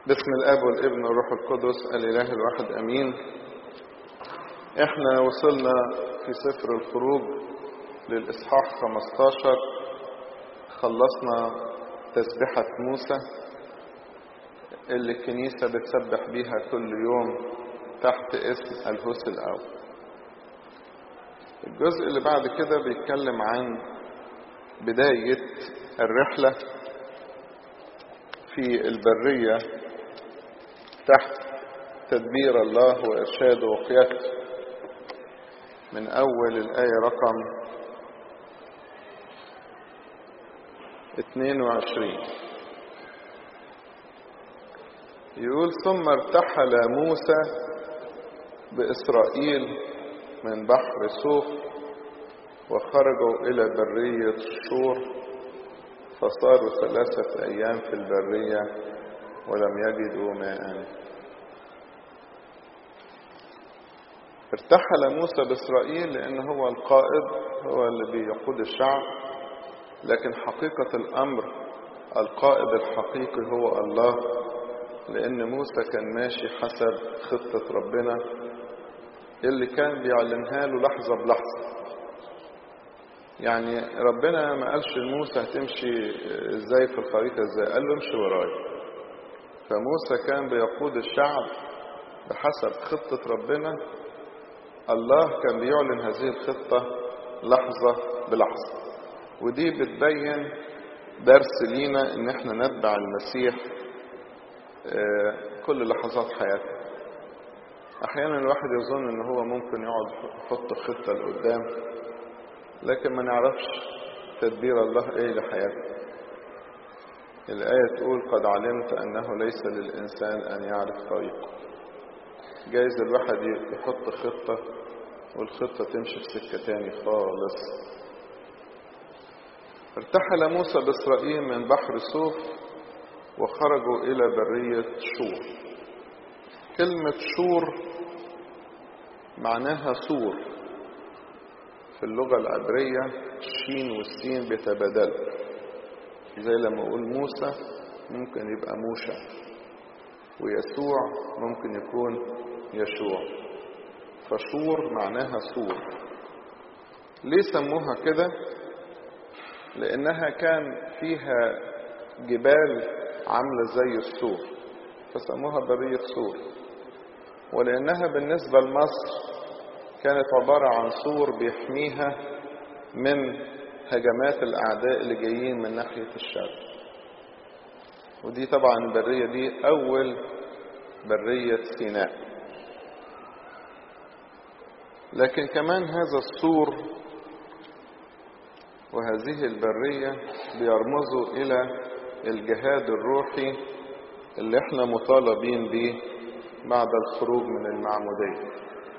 باسم الاب والابن والروح القدس الاله الواحد امين احنا وصلنا في سفر الخروج للاصحاح 15 خلصنا تسبحة موسى اللي الكنيسة بتسبح بيها كل يوم تحت اسم الهوس الاول الجزء اللي بعد كده بيتكلم عن بداية الرحلة في البرية تحت تدبير الله وإرشاده وقيادته من أول الآية رقم 22 يقول ثم ارتحل موسى بإسرائيل من بحر سوف وخرجوا إلى برية شور فصاروا ثلاثة أيام في البرية ولم يجدوا ماء ارتحل موسى بإسرائيل لأن هو القائد هو اللي بيقود الشعب لكن حقيقة الأمر القائد الحقيقي هو الله لأن موسى كان ماشي حسب خطة ربنا اللي كان بيعلنها له لحظة بلحظة يعني ربنا ما قالش لموسى هتمشي ازاي في الخريطة ازاي قال له امشي ورايا فموسى كان بيقود الشعب بحسب خطة ربنا الله كان بيعلن هذه الخطة لحظة بلحظة ودي بتبين درس لينا ان احنا نتبع المسيح كل لحظات حياتنا احيانا الواحد يظن ان هو ممكن يقعد يحط خطة لقدام لكن ما نعرفش تدبير الله ايه لحياتنا الآية تقول قد علمت أنه ليس للإنسان أن يعرف طريقه جايز الواحد يحط خطة والخطة تمشي في سكة تاني خالص ارتحل موسى بإسرائيل من بحر سوف وخرجوا إلى برية شور كلمة شور معناها سور في اللغة العبرية الشين والسين بيتبادلوا زي لما أقول موسى ممكن يبقى موشى ويسوع ممكن يكون يشوع فشور معناها سور ليه سموها كده لأنها كان فيها جبال عاملة زي السور فسموها برية سور ولأنها بالنسبة لمصر كانت عبارة عن سور بيحميها من هجمات الأعداء اللي جايين من ناحية الشرق ودي طبعا البرية دي أول برية سيناء لكن كمان هذا السور وهذه البرية بيرمزوا إلى الجهاد الروحي اللي احنا مطالبين به بعد الخروج من المعمودية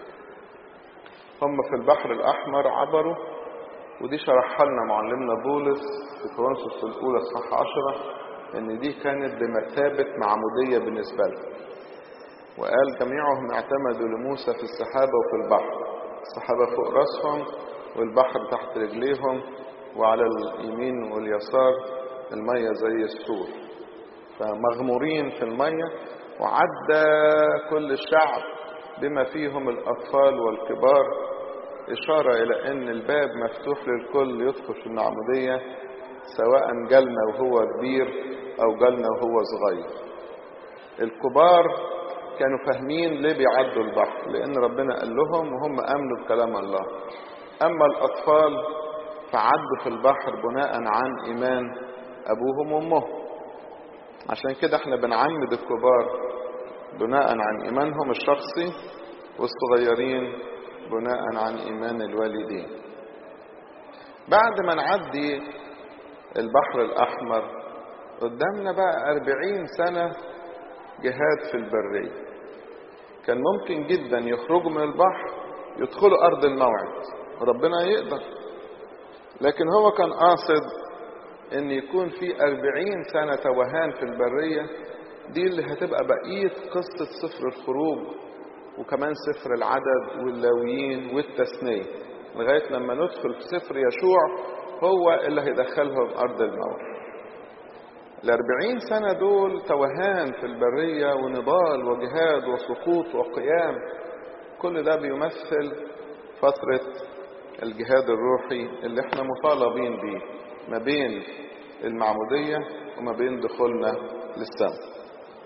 هم في البحر الأحمر عبروا ودي شرحها لنا معلمنا بولس في كورنثوس الأولى صح عشرة إن دي كانت بمثابة معمودية بالنسبة لهم وقال جميعهم اعتمدوا لموسى في السحابة وفي البحر السحابة فوق راسهم والبحر تحت رجليهم وعلى اليمين واليسار المية زي السور فمغمورين في المية وعدى كل الشعب بما فيهم الأطفال والكبار إشارة إلى أن الباب مفتوح للكل يدخل في المعمودية سواء جالنا وهو كبير أو جالنا وهو صغير الكبار كانوا فاهمين ليه بيعدوا البحر لأن ربنا قال لهم وهم أمنوا بكلام الله أما الأطفال فعدوا في البحر بناء عن إيمان أبوهم وأمهم عشان كده احنا بنعمد الكبار بناء عن إيمانهم الشخصي والصغيرين بناء عن إيمان الوالدين بعد ما نعدي البحر الأحمر قدامنا بقى أربعين سنة جهاد في البرية كان ممكن جدا يخرجوا من البحر يدخلوا أرض الموعد ربنا يقدر لكن هو كان قاصد ان يكون في أربعين سنة توهان في البرية دي اللي هتبقى بقية قصة سفر الخروج وكمان سفر العدد واللاويين والتثنية لغاية لما ندخل في سفر يشوع هو اللي هيدخلهم أرض الموت الأربعين سنة دول توهان في البرية ونضال وجهاد وسقوط وقيام كل ده بيمثل فترة الجهاد الروحي اللي احنا مطالبين بيه ما بين المعمودية وما بين دخولنا للسماء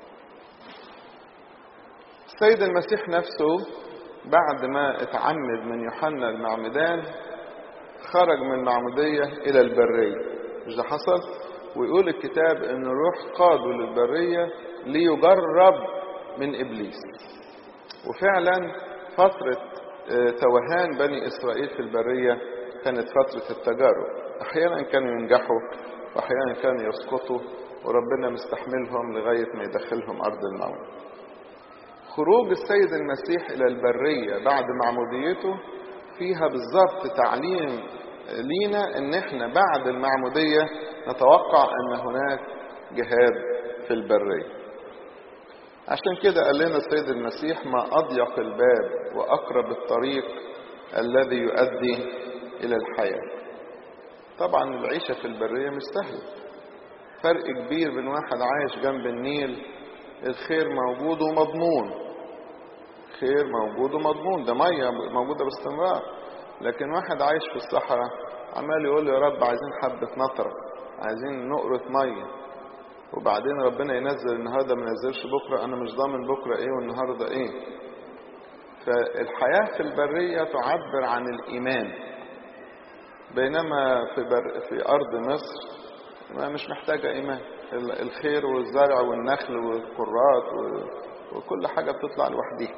السيد المسيح نفسه بعد ما اتعمد من يوحنا المعمدان خرج من المعمودية إلى البرية مش ده حصل؟ ويقول الكتاب ان الروح قاده للبرية ليجرب من ابليس وفعلا فترة توهان بني اسرائيل في البرية كانت فترة التجارب احيانا كانوا ينجحوا واحيانا كانوا يسقطوا وربنا مستحملهم لغاية ما يدخلهم ارض الموت خروج السيد المسيح الى البرية بعد معموديته فيها بالظبط تعليم لينا ان احنا بعد المعمودية نتوقع ان هناك جهاد في البرية عشان كده قال لنا السيد المسيح ما اضيق الباب واقرب الطريق الذي يؤدي الى الحياة طبعا العيشة في البرية مش سهلة فرق كبير بين واحد عايش جنب النيل الخير موجود ومضمون خير موجود ومضمون ده مية موجودة باستمرار لكن واحد عايش في الصحراء عمال يقول يا رب عايزين حبة نطرة عايزين نقرة مية وبعدين ربنا ينزل النهارده ما ينزلش بكرة أنا مش ضامن بكرة إيه والنهارده إيه فالحياة في البرية تعبر عن الإيمان بينما في, بر... في أرض مصر ما مش محتاجة إيمان الخير والزرع والنخل والقرات و... وكل حاجة بتطلع لوحديها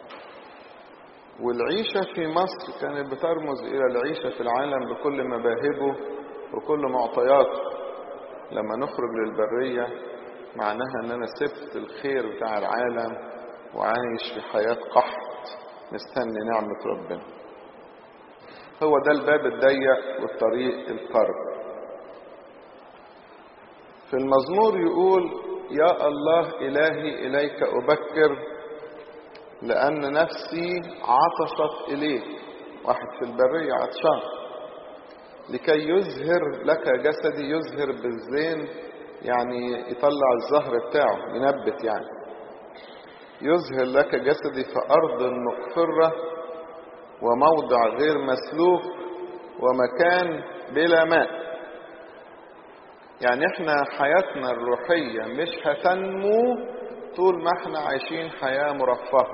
والعيشة في مصر كانت بترمز إلى العيشة في العالم بكل مباهجه وكل معطياته لما نخرج للبرية معناها ان انا سبت الخير بتاع العالم وعايش في حياة قحط مستني نعمة ربنا هو ده الباب الضيق والطريق القرب في المزمور يقول يا الله إلهي إليك أبكر لأن نفسي عطشت إليك واحد في البرية عطشان لكي يزهر لك جسدي يزهر بالزين يعني يطلع الزهر بتاعه ينبت يعني يزهر لك جسدي في أرض مقفرة وموضع غير مسلوك ومكان بلا ماء يعني احنا حياتنا الروحية مش هتنمو طول ما احنا عايشين حياة مرفهة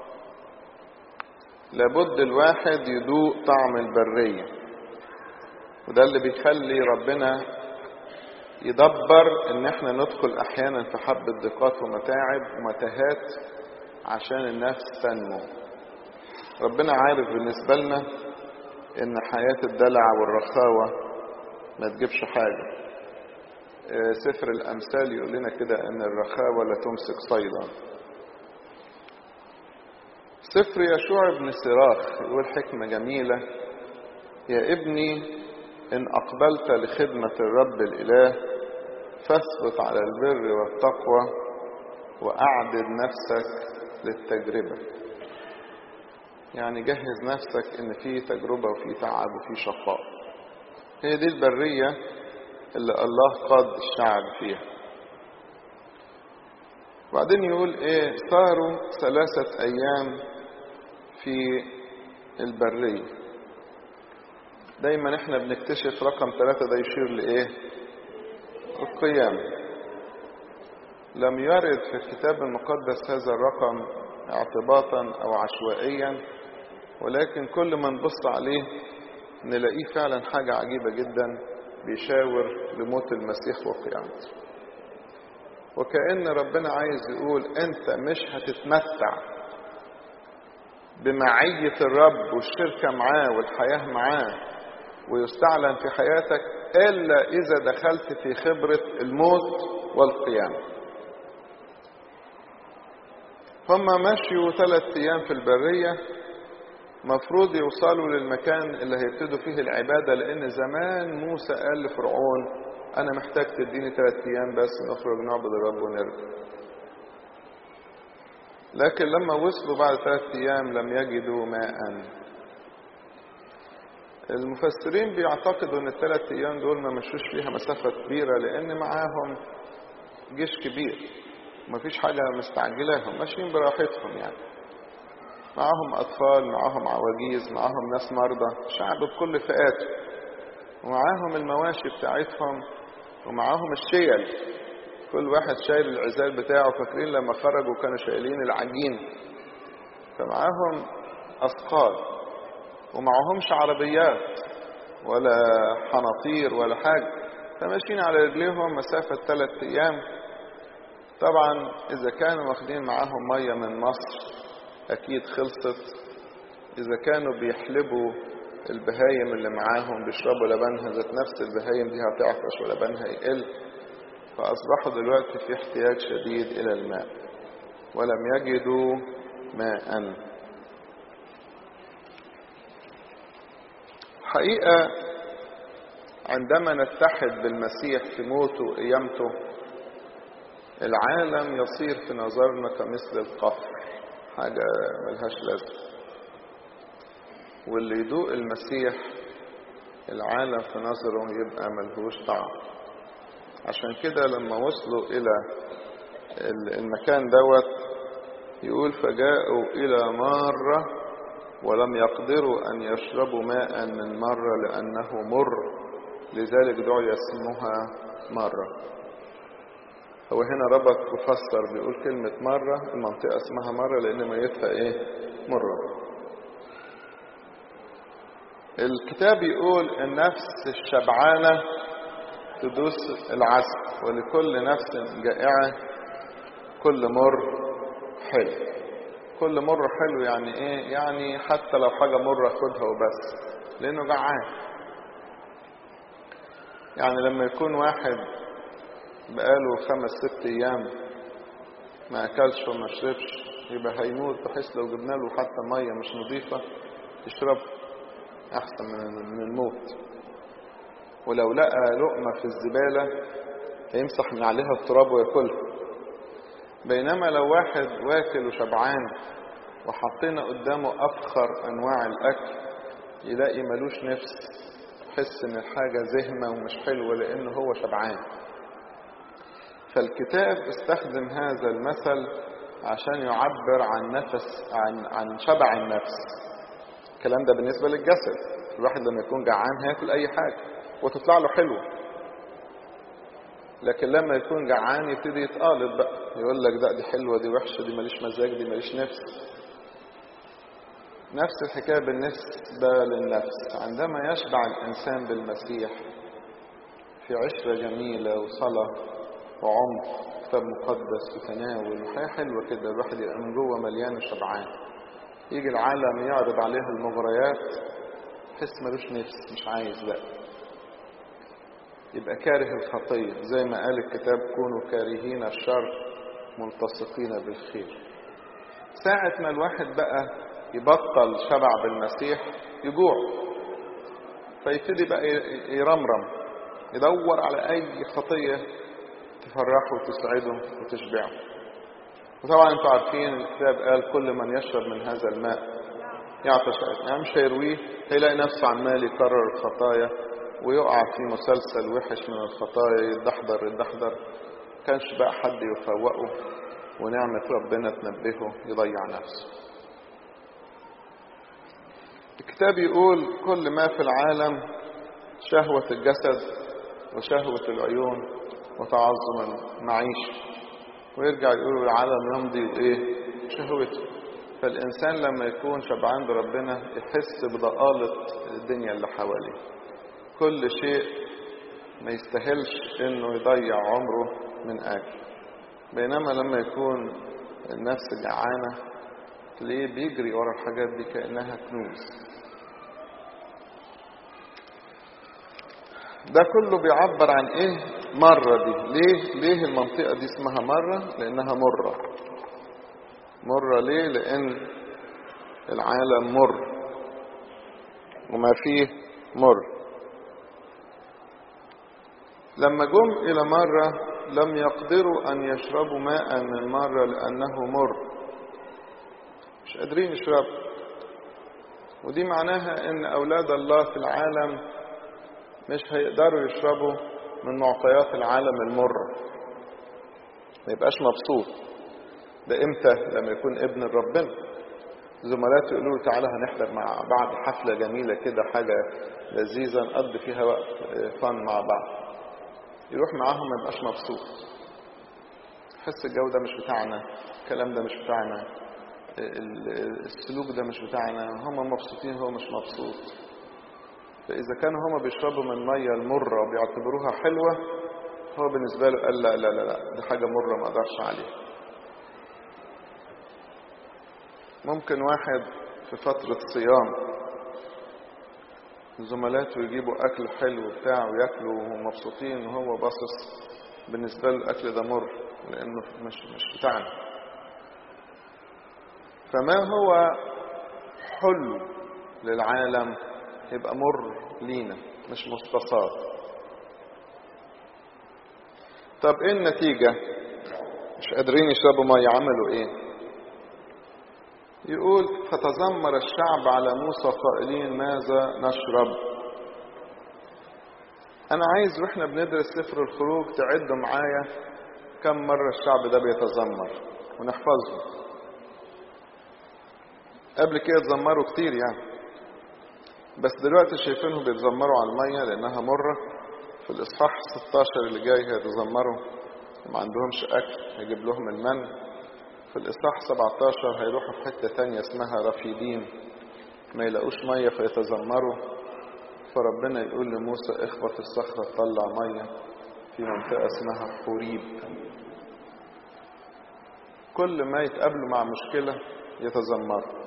لابد الواحد يدوق طعم البريه وده اللي بيخلي ربنا يدبر ان احنا ندخل احيانا في حبة ضيقات ومتاعب ومتاهات عشان النفس تنمو ربنا عارف بالنسبة لنا ان حياة الدلع والرخاوة ما تجيبش حاجة سفر الامثال يقول لنا كده ان الرخاوة لا تمسك صيدا سفر يشوع بن سراخ يقول حكمة جميلة يا ابني إن أقبلت لخدمة الرب الإله فاثبت على البر والتقوى وأعدد نفسك للتجربة يعني جهز نفسك إن في تجربة وفي تعب وفي شقاء هي دي البرية اللي الله قاد الشعب فيها وبعدين يقول ايه صاروا ثلاثة ايام في البرية دايما احنا بنكتشف رقم ثلاثة ده يشير لايه القيام لم يرد في الكتاب المقدس هذا الرقم اعتباطا او عشوائيا ولكن كل ما نبص عليه نلاقيه فعلا حاجة عجيبة جدا بيشاور لموت المسيح وقيامته وكأن ربنا عايز يقول انت مش هتتمتع بمعية الرب والشركة معاه والحياة معاه ويستعلن في حياتك إلا إذا دخلت في خبرة الموت والقيامة هم مشيوا ثلاث أيام في البرية مفروض يوصلوا للمكان اللي هيبتدوا فيه العبادة لأن زمان موسى قال لفرعون أنا محتاج تديني ثلاث أيام بس نخرج نعبد الرب ونرجع لكن لما وصلوا بعد ثلاث أيام لم يجدوا ماء المفسرين بيعتقدوا ان الثلاث ايام دول ما مشوش فيها مسافة كبيرة لان معاهم جيش كبير مفيش حاجة مستعجلاهم ماشيين براحتهم يعني معاهم أطفال معاهم عواجيز معاهم ناس مرضى شعب بكل فئاته ومعاهم المواشي بتاعتهم ومعاهم الشيل كل واحد شايل العزال بتاعه فاكرين لما خرجوا كانوا شايلين العجين فمعاهم أثقال ومعهمش عربيات ولا حناطير ولا حاجة فماشيين على رجليهم مسافة ثلاثة أيام طبعا إذا كانوا واخدين معاهم مية من مصر أكيد خلصت إذا كانوا بيحلبوا البهايم اللي معاهم بيشربوا لبنها ذات نفس البهايم دي هتعطش ولبنها يقل فأصبحوا دلوقتي في احتياج شديد إلى الماء ولم يجدوا ماء حقيقة عندما نتحد بالمسيح في موته وقيامته العالم يصير في نظرنا كمثل القفر حاجة ملهاش لازمة واللي يدوق المسيح العالم في نظره يبقى ملهوش طعم عشان كده لما وصلوا إلى المكان دوت يقول فجاءوا إلى مرة ولم يقدروا أن يشربوا ماء من مرة لأنه مر لذلك دعي اسمها مرة هو هنا ربط وفسر بيقول كلمة مرة المنطقة اسمها مرة لأن ميتها إيه مرة الكتاب يقول النفس الشبعانة تدوس العسل ولكل نفس جائعة كل مر حلو كل مر حلو يعني ايه يعني حتى لو حاجة مرة خدها وبس لانه جعان يعني لما يكون واحد بقاله خمس ست ايام ما اكلش وما شربش يبقى هيموت بحيث لو جبنا له حتى ميه مش نظيفه يشرب احسن من من الموت ولو لقى لقمه في الزباله هيمسح من عليها التراب وياكلها بينما لو واحد واكل وشبعان وحطينا قدامه افخر انواع الاكل يلاقي ملوش نفس يحس ان الحاجه زهمه ومش حلوه لانه هو شبعان فالكتاب استخدم هذا المثل عشان يعبر عن نفس عن عن شبع النفس الكلام ده بالنسبه للجسد الواحد لما يكون جعان هياكل اي حاجه وتطلع له حلوه لكن لما يكون جعان يبتدي يتقالب بقى يقول لك ده دي حلوه دي وحشه دي ماليش مزاج دي ماليش نفس نفس الحكايه بالنسبه للنفس عندما يشبع الانسان بالمسيح في عشره جميله وصلاه وعمق كتاب مقدس وتناول وحياه حلوه كده الواحد يبقى من جوه مليان وشبعان يجي العالم يعرض عليه المغريات يحس ملوش نفس مش عايز بقى يبقى كاره الخطية زي ما قال الكتاب كونوا كارهين الشر ملتصقين بالخير ساعة ما الواحد بقى يبطل شبع بالمسيح يجوع فيبتدي بقى يرمرم يدور على أي خطية تفرحه وتسعده وتشبعه وطبعا انتوا عارفين الكتاب قال كل من يشرب من هذا الماء يعطش يعني مش هيرويه هيلاقي نفسه عمال يكرر الخطايا ويقع في مسلسل وحش من الخطايا يتدحضر يتدحضر كانش بقى حد يفوقه ونعمة ربنا تنبهه يضيع نفسه الكتاب يقول كل ما في العالم شهوة الجسد وشهوة العيون وتعظم المعيشة ويرجع يقول العالم يمضي وإيه شهوته فالإنسان لما يكون شبعان بربنا يحس بضآلة الدنيا اللي حواليه كل شيء ما يستاهلش انه يضيع عمره من اجل بينما لما يكون النفس جعانه تلاقيه بيجري ورا الحاجات دي كانها كنوز ده كله بيعبر عن ايه مرة دي ليه ليه المنطقة دي اسمها مرة لانها مرة مرة ليه لان العالم مر وما فيه مر لما جم إلى مرة لم يقدروا أن يشربوا ماء من مرة لأنه مر مش قادرين يشربوا ودي معناها أن أولاد الله في العالم مش هيقدروا يشربوا من معطيات العالم المرة ما يبقاش مبسوط ده امتى لما يكون ابن ربنا زملاته يقولوا له تعالى هنحضر مع بعض حفلة جميلة كده حاجة لذيذة نقضي فيها وقت فن مع بعض يروح معاهم ما يبقاش مبسوط يحس الجو ده مش بتاعنا الكلام ده مش بتاعنا السلوك ده مش بتاعنا هم مبسوطين هو مش مبسوط فإذا كانوا هم بيشربوا من مية المرة وبيعتبروها حلوة هو بالنسبة له قال لا لا لا لا دي حاجة مرة ما أقدرش عليها ممكن واحد في فترة صيام زملاته يجيبوا أكل حلو بتاع وياكلوا وهم مبسوطين وهو باصص بالنسبة له الأكل ده مر لأنه مش مش بتاعنا فما هو حلو للعالم يبقى مر لينا مش مستصاب طب ايه النتيجة مش قادرين يشربوا مية عملوا ايه يقول فتذمر الشعب على موسى قائلين ماذا نشرب انا عايز واحنا بندرس سفر الخروج تعدوا معايا كم مرة الشعب ده بيتذمر ونحفظه قبل كده اتذمروا كتير يعني بس دلوقتي شايفينهم بيتذمروا على المية لأنها مرة في الإصحاح 16 اللي جاي هيتذمروا ما عندهمش أكل هيجيب لهم المن في الإصحاح 17 هيروحوا في حتة تانية اسمها رفيدين ما يلاقوش مية فيتذمروا فربنا يقول لموسى اخبط الصخرة تطلع مية في منطقة اسمها حوريب كل ما يتقابلوا مع مشكلة يتذمروا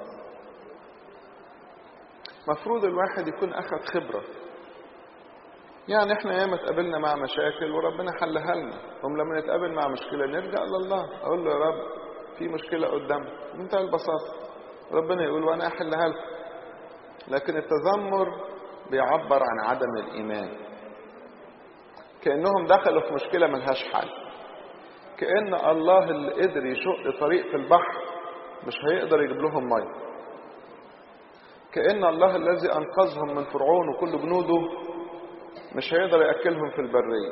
مفروض الواحد يكون أخذ خبرة يعني احنا ياما اتقابلنا مع مشاكل وربنا حلها لنا هم لما نتقابل مع مشكلة نرجع لله أقول له يا رب في مشكلة قدامك بمنتهى البساطة ربنا يقول وأنا أحلها لكم لكن التذمر بيعبر عن عدم الإيمان كأنهم دخلوا في مشكلة ملهاش حل كأن الله اللي قدر يشق طريق في البحر مش هيقدر يجيب لهم ميه كأن الله الذي أنقذهم من فرعون وكل جنوده مش هيقدر يأكلهم في البرية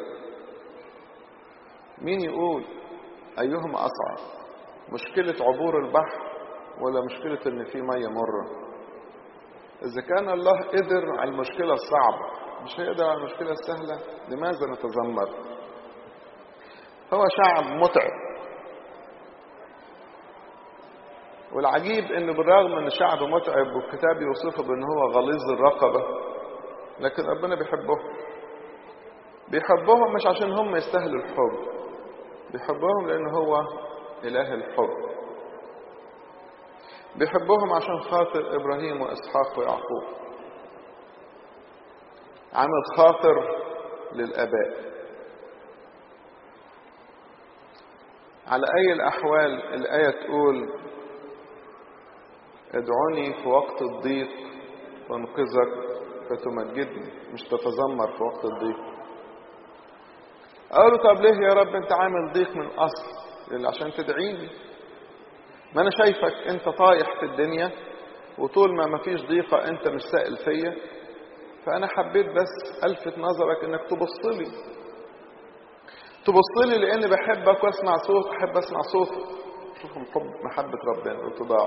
مين يقول أيهما أصعب مشكلة عبور البحر ولا مشكلة إن في مية مرة إذا كان الله قدر على المشكلة الصعبة مش هيقدر على المشكلة السهلة لماذا نتذمر هو شعب متعب والعجيب ان بالرغم ان الشعب متعب والكتاب يوصفه بان هو غليظ الرقبه لكن ربنا بيحبهم بيحبهم مش عشان هم يستاهلوا الحب بيحبهم لان هو اله الحب بيحبهم عشان خاطر ابراهيم واسحاق ويعقوب عامل خاطر للاباء على اي الاحوال الايه تقول ادعوني في وقت الضيق وانقذك فتمجدني مش تتذمر في وقت الضيق قالوا طب ليه يا رب انت عامل ضيق من اصل اللي عشان تدعيني ما انا شايفك انت طايح في الدنيا وطول ما مفيش ضيقة انت مش سائل فيا فانا حبيت بس الفت نظرك انك تبص لي تبص لي لاني بحبك واسمع صوت احب اسمع صوتك شوفوا حب محبة ربنا واتضاعه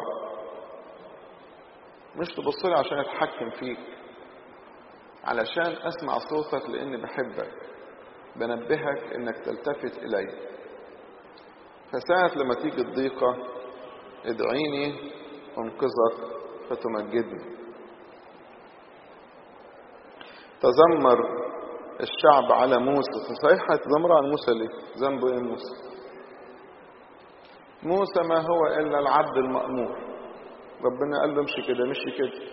مش تبص لي عشان اتحكم فيك علشان اسمع صوتك لاني بحبك بنبهك انك تلتفت الي فساعة لما تيجي الضيقة ادعيني انقذك فتمجدني تذمر الشعب على موسى صحيح هتذمر على موسى ليه ذنبه ايه موسى موسى ما هو الا العبد المأمور ربنا قال له امشي كده مشي كده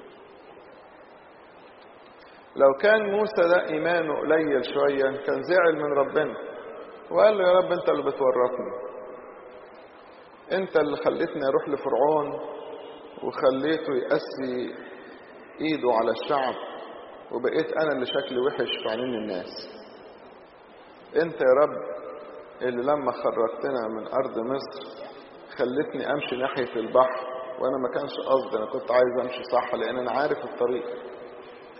لو كان موسى ده ايمانه قليل شويه كان زعل من ربنا وقال له يا رب انت اللي بتورطني انت اللي خليتني اروح لفرعون وخليته يقسي ايده على الشعب وبقيت انا اللي شكلي وحش في عينين الناس انت يا رب اللي لما خرجتنا من ارض مصر خلتني امشي ناحيه البحر وانا ما كانش قصدي انا كنت عايز امشي صح لان انا عارف الطريق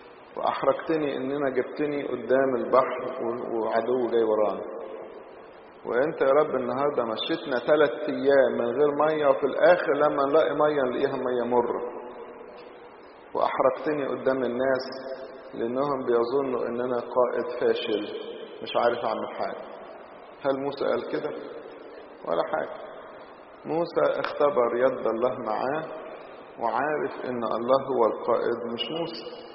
واحرجتني ان انا جبتني قدام البحر وعدو جاي ورانا وانت يا رب النهاردة مشيتنا ثلاث ايام من غير مية وفي الاخر لما نلاقي مية نلاقيها مية مرة واحرجتني قدام الناس لانهم بيظنوا ان انا قائد فاشل مش عارف اعمل حاجة هل موسى قال كده ولا حاجة موسى اختبر يد الله معاه وعارف ان الله هو القائد مش موسى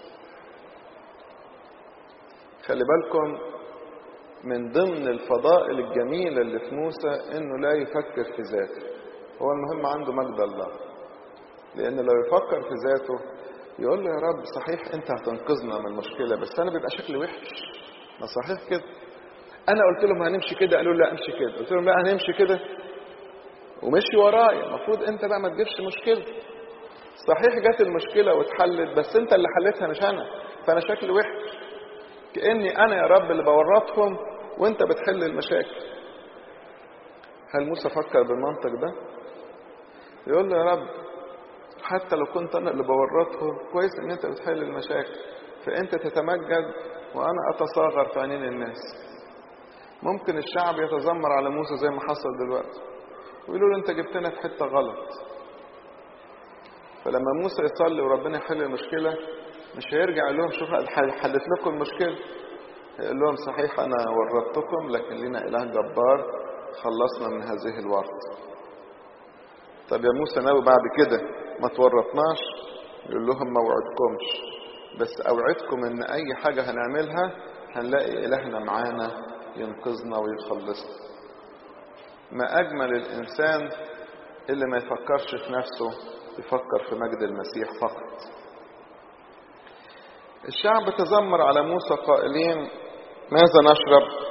خلي بالكم من ضمن الفضائل الجميلة اللي في موسى انه لا يفكر في ذاته هو المهم عنده مجد الله لان لو يفكر في ذاته يقول له يا رب صحيح انت هتنقذنا من المشكلة بس انا بيبقى شكلي وحش ما صحيح كده انا قلت لهم هنمشي كده قالوا لا امشي كده قلت لهم لا هنمشي كده ومشي ورايا المفروض انت بقى ما تجيبش مشكلة صحيح جت المشكلة واتحلت بس انت اللي حلتها مش انا فانا شكلي وحش كأني انا يا رب اللي بورطهم وانت بتحل المشاكل هل موسى فكر بالمنطق ده يقول له يا رب حتى لو كنت انا اللي بورطهم كويس ان انت بتحل المشاكل فانت تتمجد وانا اتصاغر في عينين الناس ممكن الشعب يتذمر على موسى زي ما حصل دلوقتي ويقولوا له انت جبتنا في حته غلط فلما موسى يصلي وربنا يحل المشكله مش هيرجع يقول لهم شوف حلت لكم المشكله يقول لهم صحيح انا ورطتكم لكن لنا اله جبار خلصنا من هذه الورطه طب يا موسى ناوي بعد كده ما تورطناش يقول لهم ما وعدكمش بس اوعدكم ان اي حاجه هنعملها هنلاقي الهنا معانا ينقذنا ويخلصنا ما اجمل الانسان اللي ما يفكرش في نفسه يفكر في مجد المسيح فقط الشعب تذمر على موسى قائلين ماذا نشرب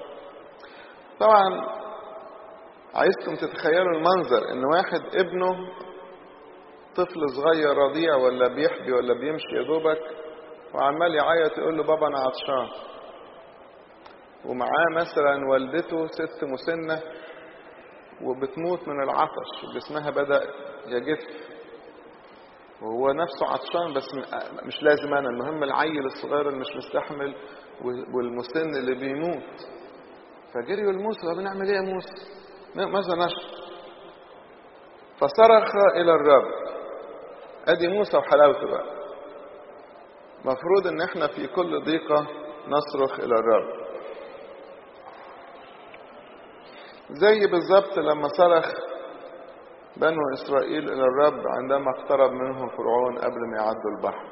طبعا عايزكم تتخيلوا المنظر ان واحد ابنه طفل صغير رضيع ولا بيحبي ولا بيمشي يا دوبك وعمال يعيط يقول له بابا انا عطشان ومعاه مثلا والدته ست مسنه وبتموت من العطش جسمها بدا يجف وهو نفسه عطشان بس مش لازم انا المهم العيل الصغير اللي مش مستحمل والمسن اللي بيموت فجريوا لموسى طب نعمل ايه يا موسى ماذا نشرب فصرخ الى الرب ادي موسى وحلاوته بقى مفروض ان احنا في كل ضيقة نصرخ الى الرب زي بالظبط لما صرخ بنو إسرائيل إلى الرب عندما اقترب منهم فرعون قبل ما يعدوا البحر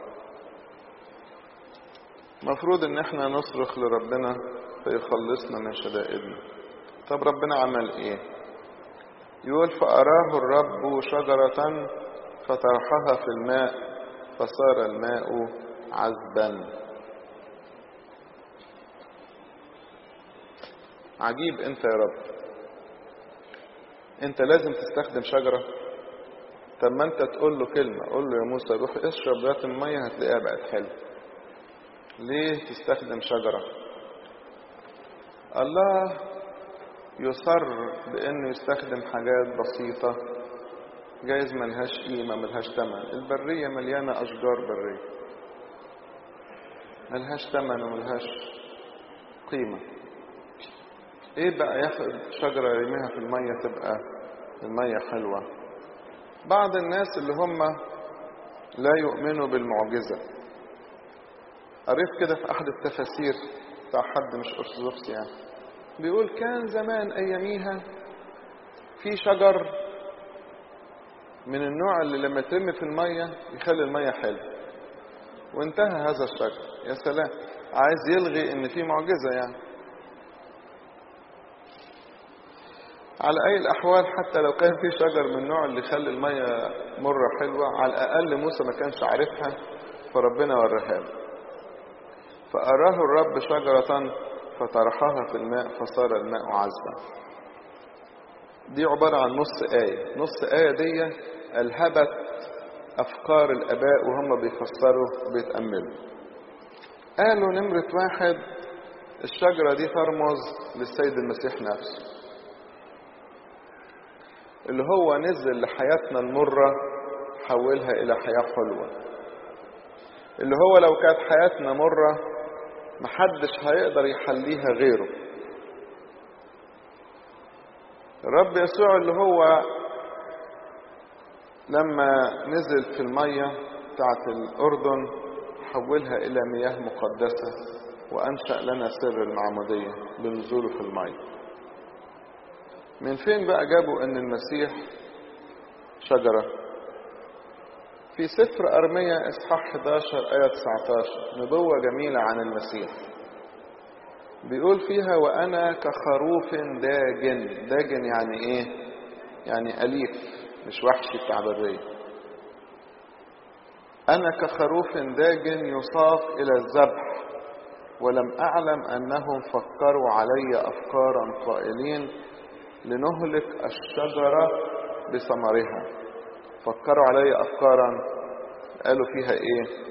مفروض ان احنا نصرخ لربنا فيخلصنا من شدائدنا طب ربنا عمل ايه يقول فأراه الرب شجرة فطرحها في الماء فصار الماء عذبا عجيب انت يا رب انت لازم تستخدم شجرة طب ما انت تقول له كلمة قول له يا موسى روح اشرب ذات المية هتلاقيها بقت حلوة ليه تستخدم شجرة الله يصر بانه يستخدم حاجات بسيطة جايز ملهاش قيمة ملهاش تمن البرية مليانة اشجار برية ملهاش تمن وملهاش قيمة ايه بقى ياخد شجرة يرميها في المية تبقى المية حلوة بعض الناس اللي هم لا يؤمنوا بالمعجزة قريت كده في احد التفاسير بتاع حد مش ارثوذكس يعني بيقول كان زمان اياميها في شجر من النوع اللي لما ترمي في المية يخلي المية حلوة وانتهى هذا الشجر يا سلام عايز يلغي ان في معجزة يعني على أي الأحوال حتى لو كان في شجر من النوع اللي يخلي المية مرة حلوة على الأقل موسى ما كانش عارفها فربنا وراها له فأراه الرب شجرة فطرحها في الماء فصار الماء عذبا دي عبارة عن نص آية نص آية دي ألهبت أفكار الآباء وهم بيفسروا وبيتأملوا قالوا نمرة واحد الشجرة دي ترمز للسيد المسيح نفسه اللي هو نزل لحياتنا المرة حولها إلى حياة حلوة اللي هو لو كانت حياتنا مرة محدش هيقدر يحليها غيره الرب يسوع اللي هو لما نزل في المية بتاعت الأردن حولها إلى مياه مقدسة وأنشأ لنا سر المعمودية بنزوله في المية من فين بقى جابوا أن المسيح شجرة في سفر أرمية إصحاح 11 آية 19 نبوة جميلة عن المسيح بيقول فيها وأنا كخروف داجن داجن يعني إيه يعني أليف مش وحشي بتاع برية أنا كخروف داجن يصاف إلى الذبح ولم أعلم أنهم فكروا علي أفكارا قائلين لنهلك الشجرة بثمرها فكروا علي أفكارا قالوا فيها إيه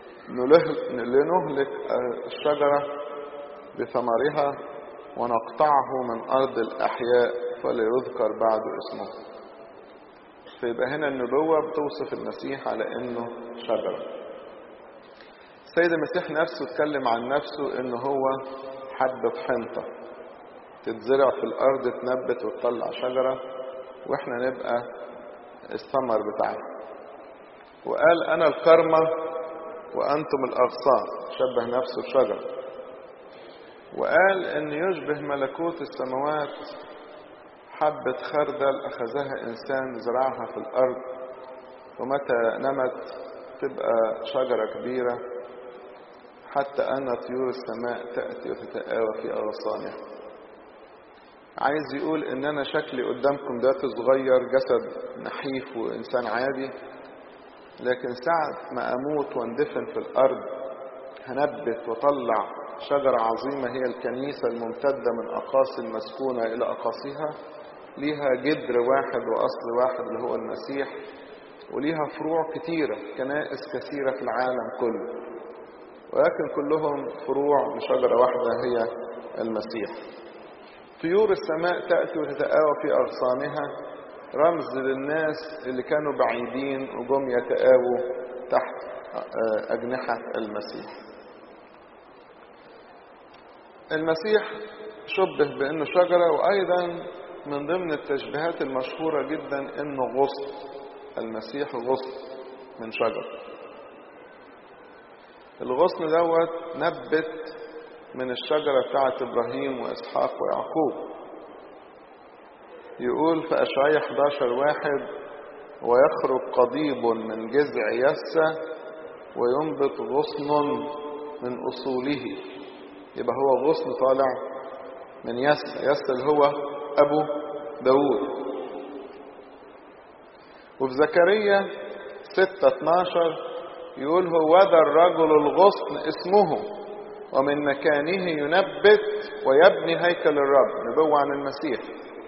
لنهلك الشجرة بثمرها ونقطعه من أرض الأحياء فلا يذكر بعد اسمه فيبقى هنا النبوة بتوصف المسيح على انه شجرة السيد المسيح نفسه اتكلم عن نفسه انه هو حبة حنطة تتزرع في الارض تنبت وتطلع شجرة واحنا نبقى الثمر بتاعها وقال انا الكرمة وانتم الاغصان شبه نفسه بشجرة وقال ان يشبه ملكوت السماوات حبة خردل أخذها إنسان زرعها في الأرض ومتى نمت تبقى شجرة كبيرة حتى أن طيور السماء تأتي وتتآوى في أغصانها عايز يقول إن أنا شكلي قدامكم ده صغير جسد نحيف وإنسان عادي لكن ساعة ما أموت واندفن في الأرض هنبت وطلع شجرة عظيمة هي الكنيسة الممتدة من أقاصي المسكونة إلى أقاصيها ليها جدر واحد وأصل واحد اللي هو المسيح وليها فروع كتيرة كنائس كثيرة في العالم كله ولكن كلهم فروع لشجرة واحدة هي المسيح طيور السماء تأتي وتتآوى في أغصانها رمز للناس اللي كانوا بعيدين وجم يتآووا تحت أجنحة المسيح المسيح شبه بأنه شجرة وأيضا من ضمن التشبيهات المشهورة جدا انه غصن المسيح غصن من شجر الغصن دوت نبت من الشجرة بتاعت إبراهيم وإسحاق ويعقوب يقول في أشعية 11 واحد ويخرج قضيب من جذع يسة وينبت غصن من أصوله يبقى هو غصن طالع من يسة يسة اللي هو أبو داود وفي زكريا 6 12 يقول هو ذا الرجل الغصن اسمه ومن مكانه ينبت ويبني هيكل الرب نبوة عن المسيح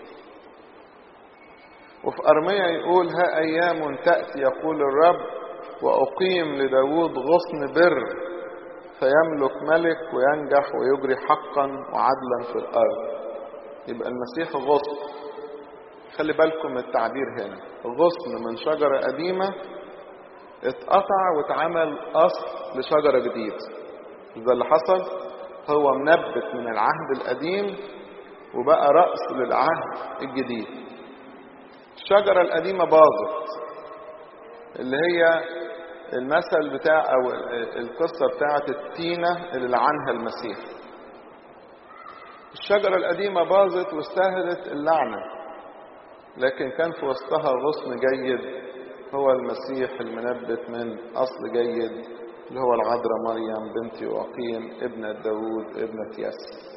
وفي أرمية يقول ها أيام تأتي يقول الرب وأقيم لداود غصن بر فيملك ملك وينجح ويجري حقا وعدلا في الأرض يبقى المسيح غصن خلي بالكم من التعبير هنا غصن من شجرة قديمة اتقطع واتعمل أصل لشجرة جديدة ده اللي حصل هو منبت من العهد القديم وبقى رأس للعهد الجديد الشجرة القديمة باظت اللي هي المثل بتاع أو القصة بتاعت التينة اللي لعنها المسيح الشجرة القديمة باظت واستاهلت اللعنة لكن كان في وسطها غصن جيد هو المسيح المنبت من أصل جيد اللي هو العذراء مريم بنت يوقيم ابنة داود ابنة ياس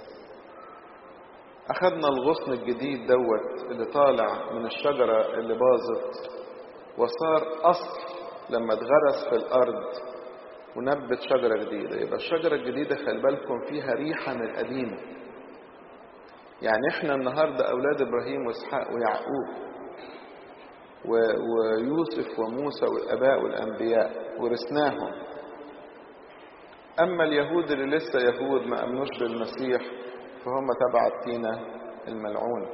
أخذنا الغصن الجديد دوت اللي طالع من الشجرة اللي باظت وصار أصل لما اتغرس في الأرض ونبت شجرة جديدة يبقى الشجرة الجديدة خلي بالكم فيها ريحة من القديمة يعني احنا النهاردة أولاد إبراهيم وإسحاق ويعقوب و... ويوسف وموسى والآباء والأنبياء ورثناهم أما اليهود اللي لسه يهود ما أمنوش بالمسيح فهم تبع التينة الملعون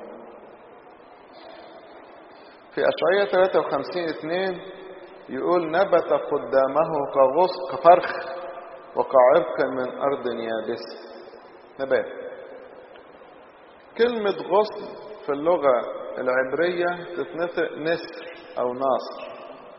في أشعية 53 2 يقول نبت قدامه كغص كفرخ وكعرق من أرض يابسة نبات كلمة غصن في وفي اللغة العبرية تتنطق نسر أو ناصر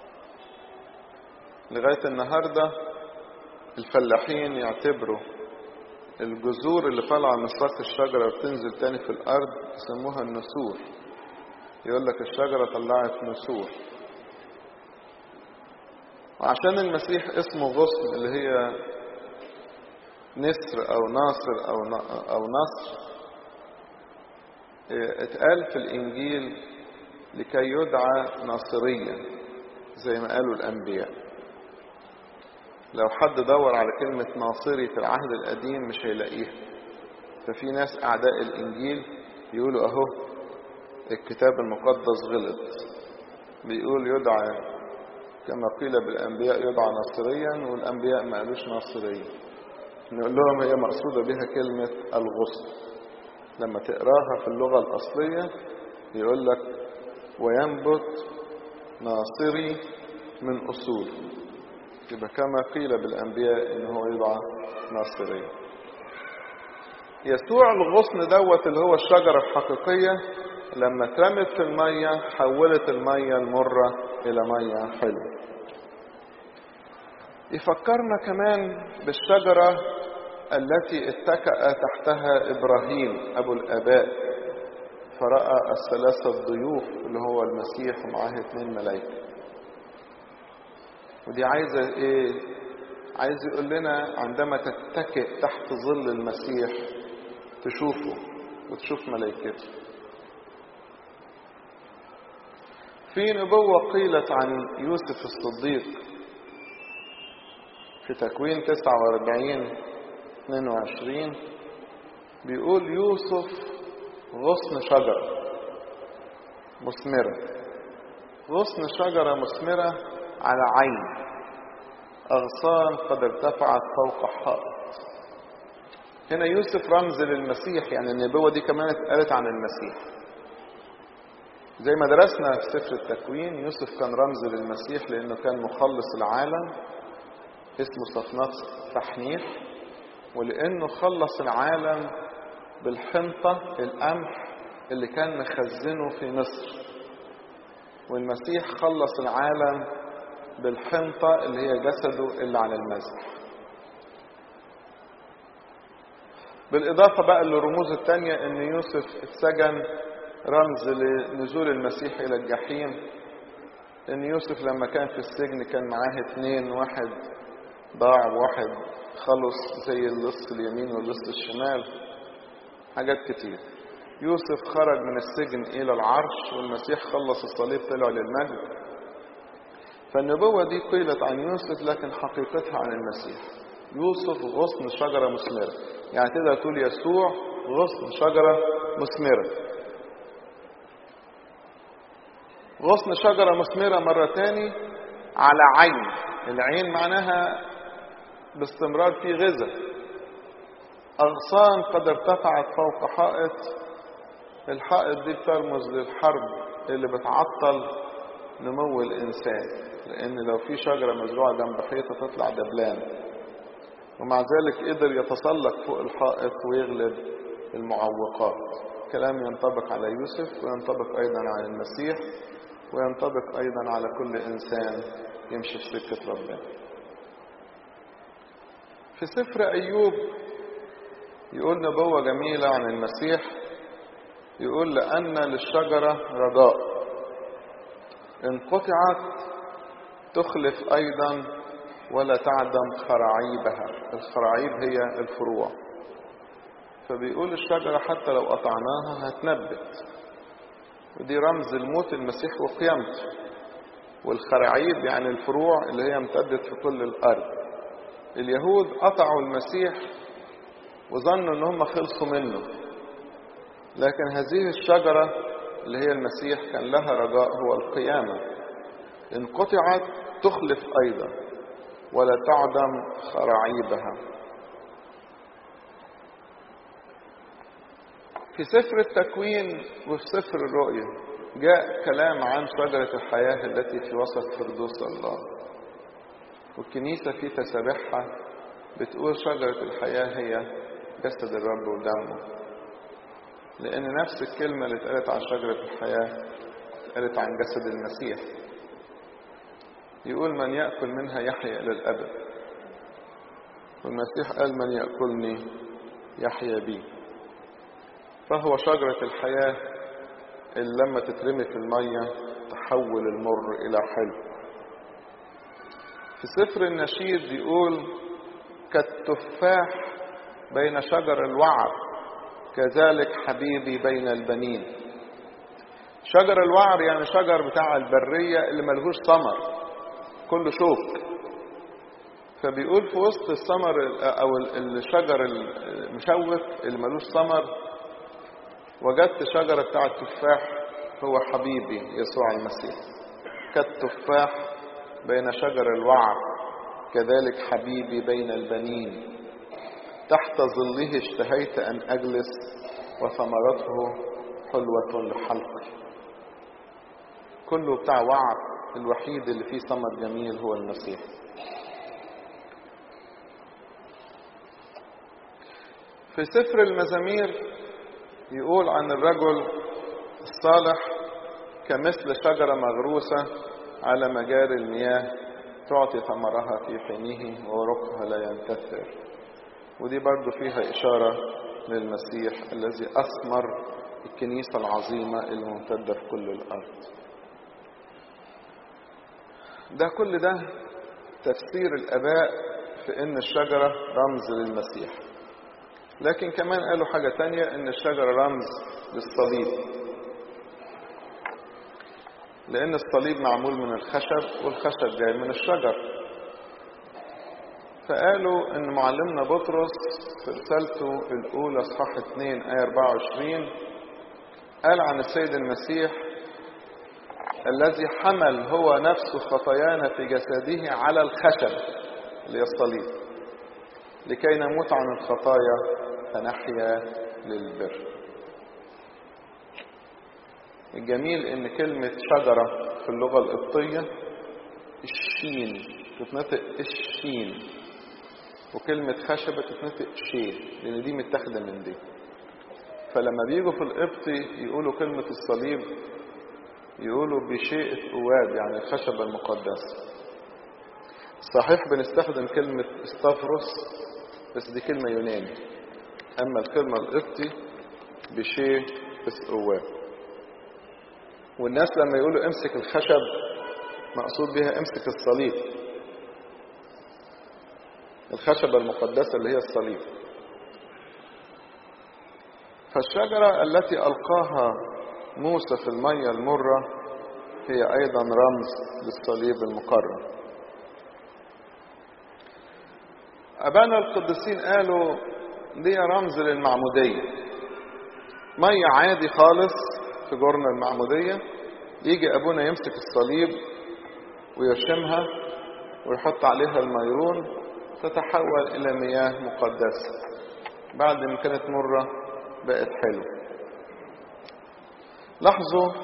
لغاية النهاردة الفلاحين يعتبروا الجذور اللي طالعة من ساق الشجرة وبتنزل تاني في الأرض يسموها النسور يقول لك الشجرة طلعت نسور وعشان المسيح اسمه غصن اللي هي نسر أو ناصر أو أو نصر اتقال في الإنجيل لكي يدعى ناصريا زي ما قالوا الأنبياء لو حد دور على كلمة ناصري في العهد القديم مش هيلاقيها ففي ناس أعداء الإنجيل يقولوا أهو الكتاب المقدس غلط بيقول يدعى كما قيل بالأنبياء يدعى ناصريا والأنبياء ما قالوش ناصريا نقول لهم هي مقصودة بها كلمة الغصن لما تقراها في اللغة الأصلية يقول لك وينبت ناصري من أصول يبقى كما قيل بالأنبياء إن هو يدعى ناصريا يسوع الغصن دوت اللي هو الشجرة الحقيقية لما اترمت في المية حولت المية المرة إلى مية حلوة يفكرنا كمان بالشجرة التي اتكأ تحتها إبراهيم أبو الآباء فرأى الثلاثة الضيوف اللي هو المسيح ومعاه اتنين ملايكة ودي عايزة ايه عايز يقول لنا عندما تتكئ تحت ظل المسيح تشوفه وتشوف ملائكته في نبوة قيلت عن يوسف الصديق في تكوين 49 22 بيقول يوسف غصن شجرة مثمرة غصن شجرة مثمرة على عين أغصان قد ارتفعت فوق حائط هنا يوسف رمز للمسيح يعني النبوة دي كمان اتقالت عن المسيح زي ما درسنا في سفر التكوين يوسف كان رمز للمسيح لأنه كان مخلص العالم اسمه صفنات تحنيح ولأنه خلص العالم بالحنطة القمح اللي كان مخزنه في مصر والمسيح خلص العالم بالحنطة اللي هي جسده اللي على المذبح بالإضافة بقى للرموز التانية إن يوسف اتسجن رمز لنزول المسيح إلى الجحيم إن يوسف لما كان في السجن كان معاه اتنين واحد ضاع وواحد خلص زي اللص اليمين واللص الشمال حاجات كتير يوسف خرج من السجن إلى العرش والمسيح خلص الصليب طلع للمجد فالنبوة دي قيلت عن يوسف لكن حقيقتها عن المسيح يوسف غصن شجرة مثمرة يعني تقدر تقول يسوع غصن شجرة مثمرة غصن شجرة مثمرة مرة تاني على عين العين معناها باستمرار في غذاء أغصان قد ارتفعت فوق حائط الحائط دي بترمز للحرب اللي بتعطل نمو الإنسان لأن لو في شجرة مزروعة جنب حيطة تطلع دبلان ومع ذلك قدر يتسلق فوق الحائط ويغلب المعوقات كلام ينطبق على يوسف وينطبق أيضا على المسيح وينطبق أيضا على كل إنسان يمشي في سكة ربنا في سفر أيوب يقول نبوة جميلة عن المسيح يقول لأن للشجرة رجاء إن قطعت تخلف أيضا ولا تعدم خراعيبها الخراعيب هي الفروع فبيقول الشجرة حتى لو قطعناها هتنبت ودي رمز الموت المسيح وقيامته والخراعيب يعني الفروع اللي هي امتدت في كل الأرض اليهود قطعوا المسيح وظنوا ان هم خلصوا منه لكن هذه الشجرة اللي هي المسيح كان لها رجاء هو القيامة إن قطعت تخلف أيضا ولا تعدم خراعيبها في سفر التكوين وفي سفر الرؤيا جاء كلام عن شجرة الحياة التي في وسط فردوس الله والكنيسة في تسابيحها بتقول شجرة الحياة هي جسد الرب ودمه لأن نفس الكلمة اللي اتقالت عن شجرة الحياة اتقالت عن جسد المسيح يقول من يأكل منها يحيا إلى الأبد والمسيح قال من يأكلني يحيا بي فهو شجرة الحياة اللي لما تترمي في المية تحول المر إلى حلو في سفر النشيد يقول كالتفاح بين شجر الوعر كذلك حبيبي بين البنين شجر الوعر يعني شجر بتاع البرية اللي ملهوش ثمر كله شوك فبيقول في وسط الثمر او الشجر المشوك اللي ملوش ثمر وجدت شجرة بتاع التفاح هو حبيبي يسوع المسيح كالتفاح بين شجر الوعر كذلك حبيبي بين البنين تحت ظله اشتهيت أن أجلس وثمرته حلوة لحلقي كله بتاع وعر الوحيد اللي فيه ثمر جميل هو المسيح في سفر المزامير يقول عن الرجل الصالح كمثل شجرة مغروسة على مجاري المياه تعطي ثمرها في حينه وورقها لا ينتثر ودي برضو فيها إشارة للمسيح الذي أثمر الكنيسة العظيمة الممتدة في كل الأرض ده كل ده تفسير الآباء في إن الشجرة رمز للمسيح لكن كمان قالوا حاجة تانية إن الشجرة رمز للصليب لأن الصليب معمول من الخشب والخشب جاي من الشجر فقالوا إن معلمنا بطرس في رسالته الأولى صح 2 آية 24 قال عن السيد المسيح الذي حمل هو نفسه خطايانا في جسده على الخشب اللي هي الصليب لكي نموت عن الخطايا فنحيا للبر الجميل ان كلمة شجرة في اللغة القبطية الشين تتنطق الشين وكلمة خشبة تتنطق شين لان دي متاخدة من دي فلما بيجوا في القبطي يقولوا كلمة الصليب يقولوا بشيء أواب يعني الخشبة المقدسة صحيح بنستخدم كلمة استفرس بس دي كلمة يوناني أما الكلمة القبطي بشيء أواب والناس لما يقولوا امسك الخشب مقصود بها امسك الصليب الخشبة المقدسة اللي هي الصليب فالشجرة التي ألقاها موسى في المية المرة هي أيضا رمز للصليب المقرب أبانا القديسين قالوا دي رمز للمعمودية مية عادي خالص في جرن المعمودية يجي أبونا يمسك الصليب ويرشمها ويحط عليها الميرون تتحول إلى مياه مقدسة بعد ما كانت مرة بقت حلوة لاحظوا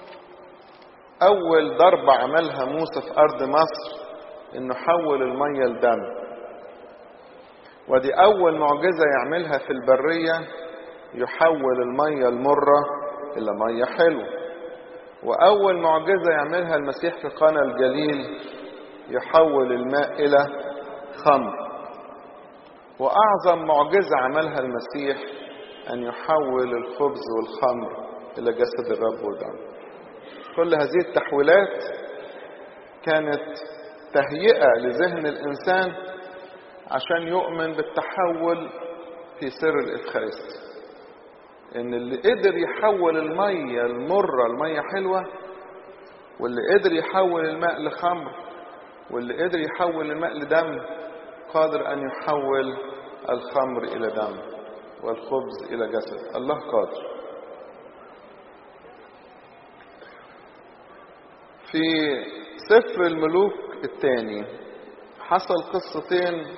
أول ضربة عملها موسى في أرض مصر إنه حول المية لدم ودي أول معجزة يعملها في البرية يحول المية المرة إلى مية حلوة وأول معجزة يعملها المسيح في قنا الجليل يحول الماء إلى خمر وأعظم معجزة عملها المسيح أن يحول الخبز والخمر إلى جسد الرب ودم كل هذه التحويلات كانت تهيئة لذهن الإنسان عشان يؤمن بالتحول في سر الإفخارستي إن اللي قدر يحول المية المرة المية حلوة واللي قدر يحول الماء لخمر واللي قدر يحول الماء لدم قادر أن يحول الخمر إلى دم والخبز إلى جسد الله قادر في سفر الملوك الثاني حصل قصتين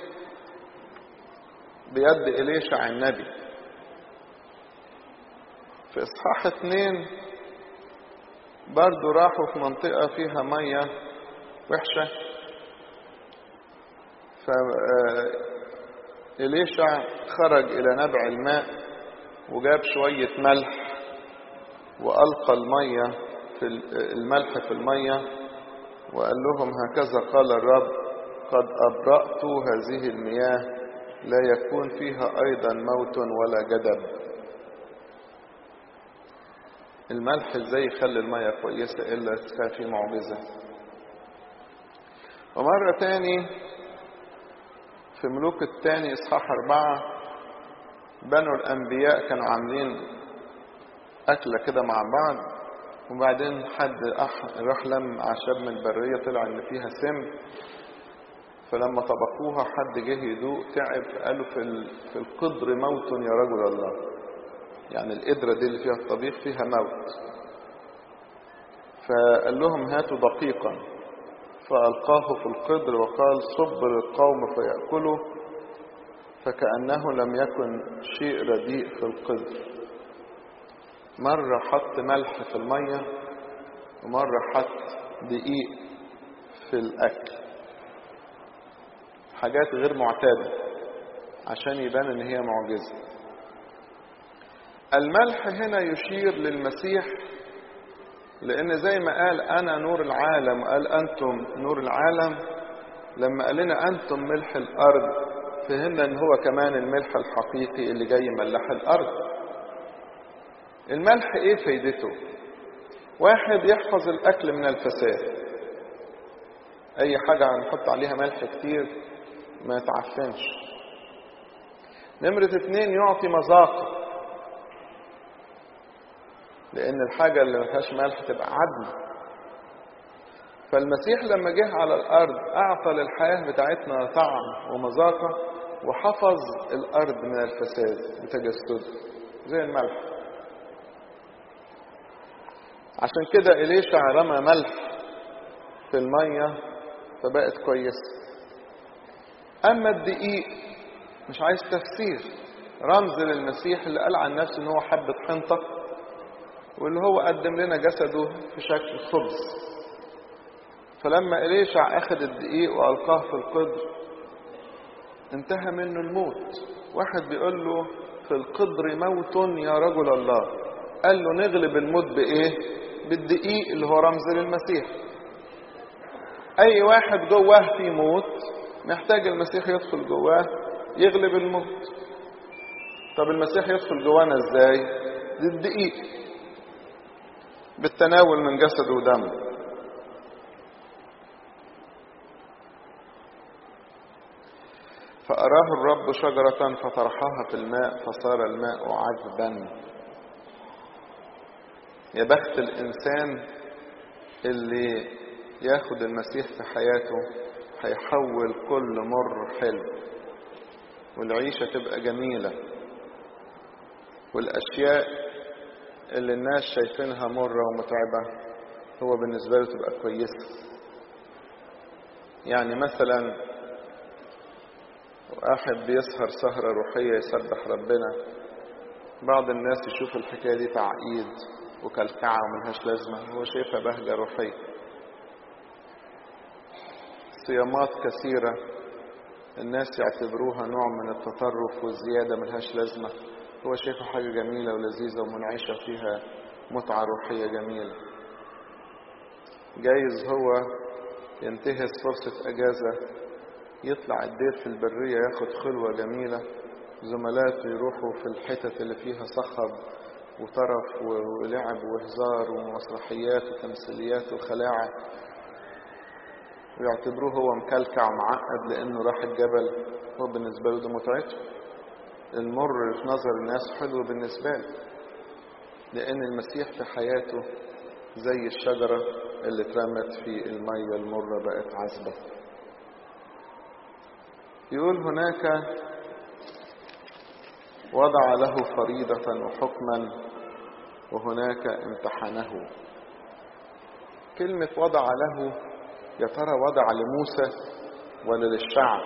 بيد إليشع النبي في إصحاح اتنين برضو راحوا في منطقة فيها مية وحشة فإليشع خرج إلى نبع الماء وجاب شوية ملح وألقى المية في الملح في المية وقال لهم هكذا قال الرب قد أبرأت هذه المياه لا يكون فيها أيضا موت ولا جدب الملح ازاي يخلي المية كويسة إلا كان في معجزة ومرة تاني في ملوك التاني إصحاح أربعة بنو الأنبياء كانوا عاملين أكلة كده مع بعض وبعدين حد راح لم أعشاب من البرية طلع إن فيها سم فلما طبخوها حد جه يدوق تعب قالوا في في القدر موت يا رجل الله يعني القدرة دي اللي فيها الطبيخ فيها موت فقال لهم هاتوا دقيقا فألقاه في القدر وقال صب للقوم فيأكلوا فكأنه لم يكن شيء رديء في القدر مرة حط ملح في المية ومرة حط دقيق في الأكل حاجات غير معتادة عشان يبان ان هي معجزة الملح هنا يشير للمسيح لان زي ما قال انا نور العالم وقال انتم نور العالم لما قال لنا انتم ملح الارض فهمنا ان هو كمان الملح الحقيقي اللي جاي ملح الارض الملح ايه فايدته واحد يحفظ الاكل من الفساد اي حاجة هنحط عليها ملح كتير ما يتعفنش نمرة اتنين يعطي مذاقة لان الحاجة اللي ما فيهاش ملح تبقى عدم فالمسيح لما جه على الارض اعطى للحياة بتاعتنا طعم ومذاقة وحفظ الارض من الفساد بتجسده زي الملح عشان كده إليشع رمى ملح في المية فبقت كويسة أما الدقيق مش عايز تفسير رمز للمسيح اللي قال عن نفسه إن هو حبة حنطة واللي هو قدم لنا جسده في شكل خبز فلما إليشع أخذ الدقيق وألقاه في القدر انتهى منه الموت واحد بيقول له في القدر موت يا رجل الله قال له نغلب الموت بإيه بالدقيق اللي هو رمز للمسيح اي واحد جواه في موت محتاج المسيح يدخل جواه يغلب الموت طب المسيح يدخل جوانا ازاي بالدقيق بالتناول من جسده ودمه فأراه الرب شجرة فطرحها في الماء فصار الماء عذبا يا بخت الإنسان اللي ياخد المسيح في حياته هيحول كل مر حلو والعيشة تبقى جميلة والأشياء اللي الناس شايفينها مرة ومتعبة هو بالنسبة له تبقى كويسة يعني مثلا واحد بيسهر سهرة روحية يسبح ربنا بعض الناس يشوف الحكاية دي تعقيد وكلكعة وملهاش لازمة هو شايفها بهجة روحية صيامات كثيرة الناس يعتبروها نوع من التطرف والزيادة ملهاش لازمة هو شايفها حاجة جميلة ولذيذة ومنعشة فيها متعة روحية جميلة جايز هو ينتهز فرصة أجازة يطلع الدير في البرية ياخد خلوة جميلة زملاته يروحوا في الحتت اللي فيها صخب وطرف ولعب وهزار ومسرحيات وتمثيليات وخلاعة ويعتبروه هو مكلكع ومعقد لأنه راح الجبل هو بالنسبة له ده متعته المر في نظر الناس حلو بالنسبة له لأن المسيح في حياته زي الشجرة اللي اترمت في المية المرة بقت عذبة يقول هناك وضع له فريضة وحكما وهناك امتحنه كلمة وضع له يا ترى وضع لموسى ولا للشعب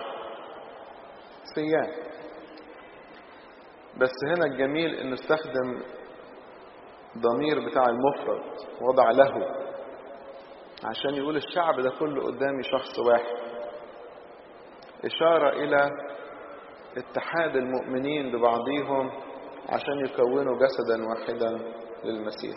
صيام بس هنا الجميل انه استخدم ضمير بتاع المفرد وضع له عشان يقول الشعب ده كله قدامي شخص واحد إشارة إلى اتحاد المؤمنين ببعضهم عشان يكونوا جسدا واحدا للمسيح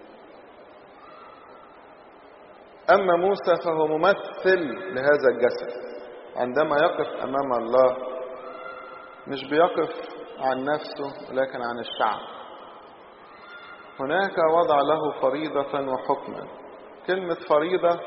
أما موسى فهو ممثل لهذا الجسد عندما يقف أمام الله مش بيقف عن نفسه لكن عن الشعب هناك وضع له فريضة وحكما كلمة فريضة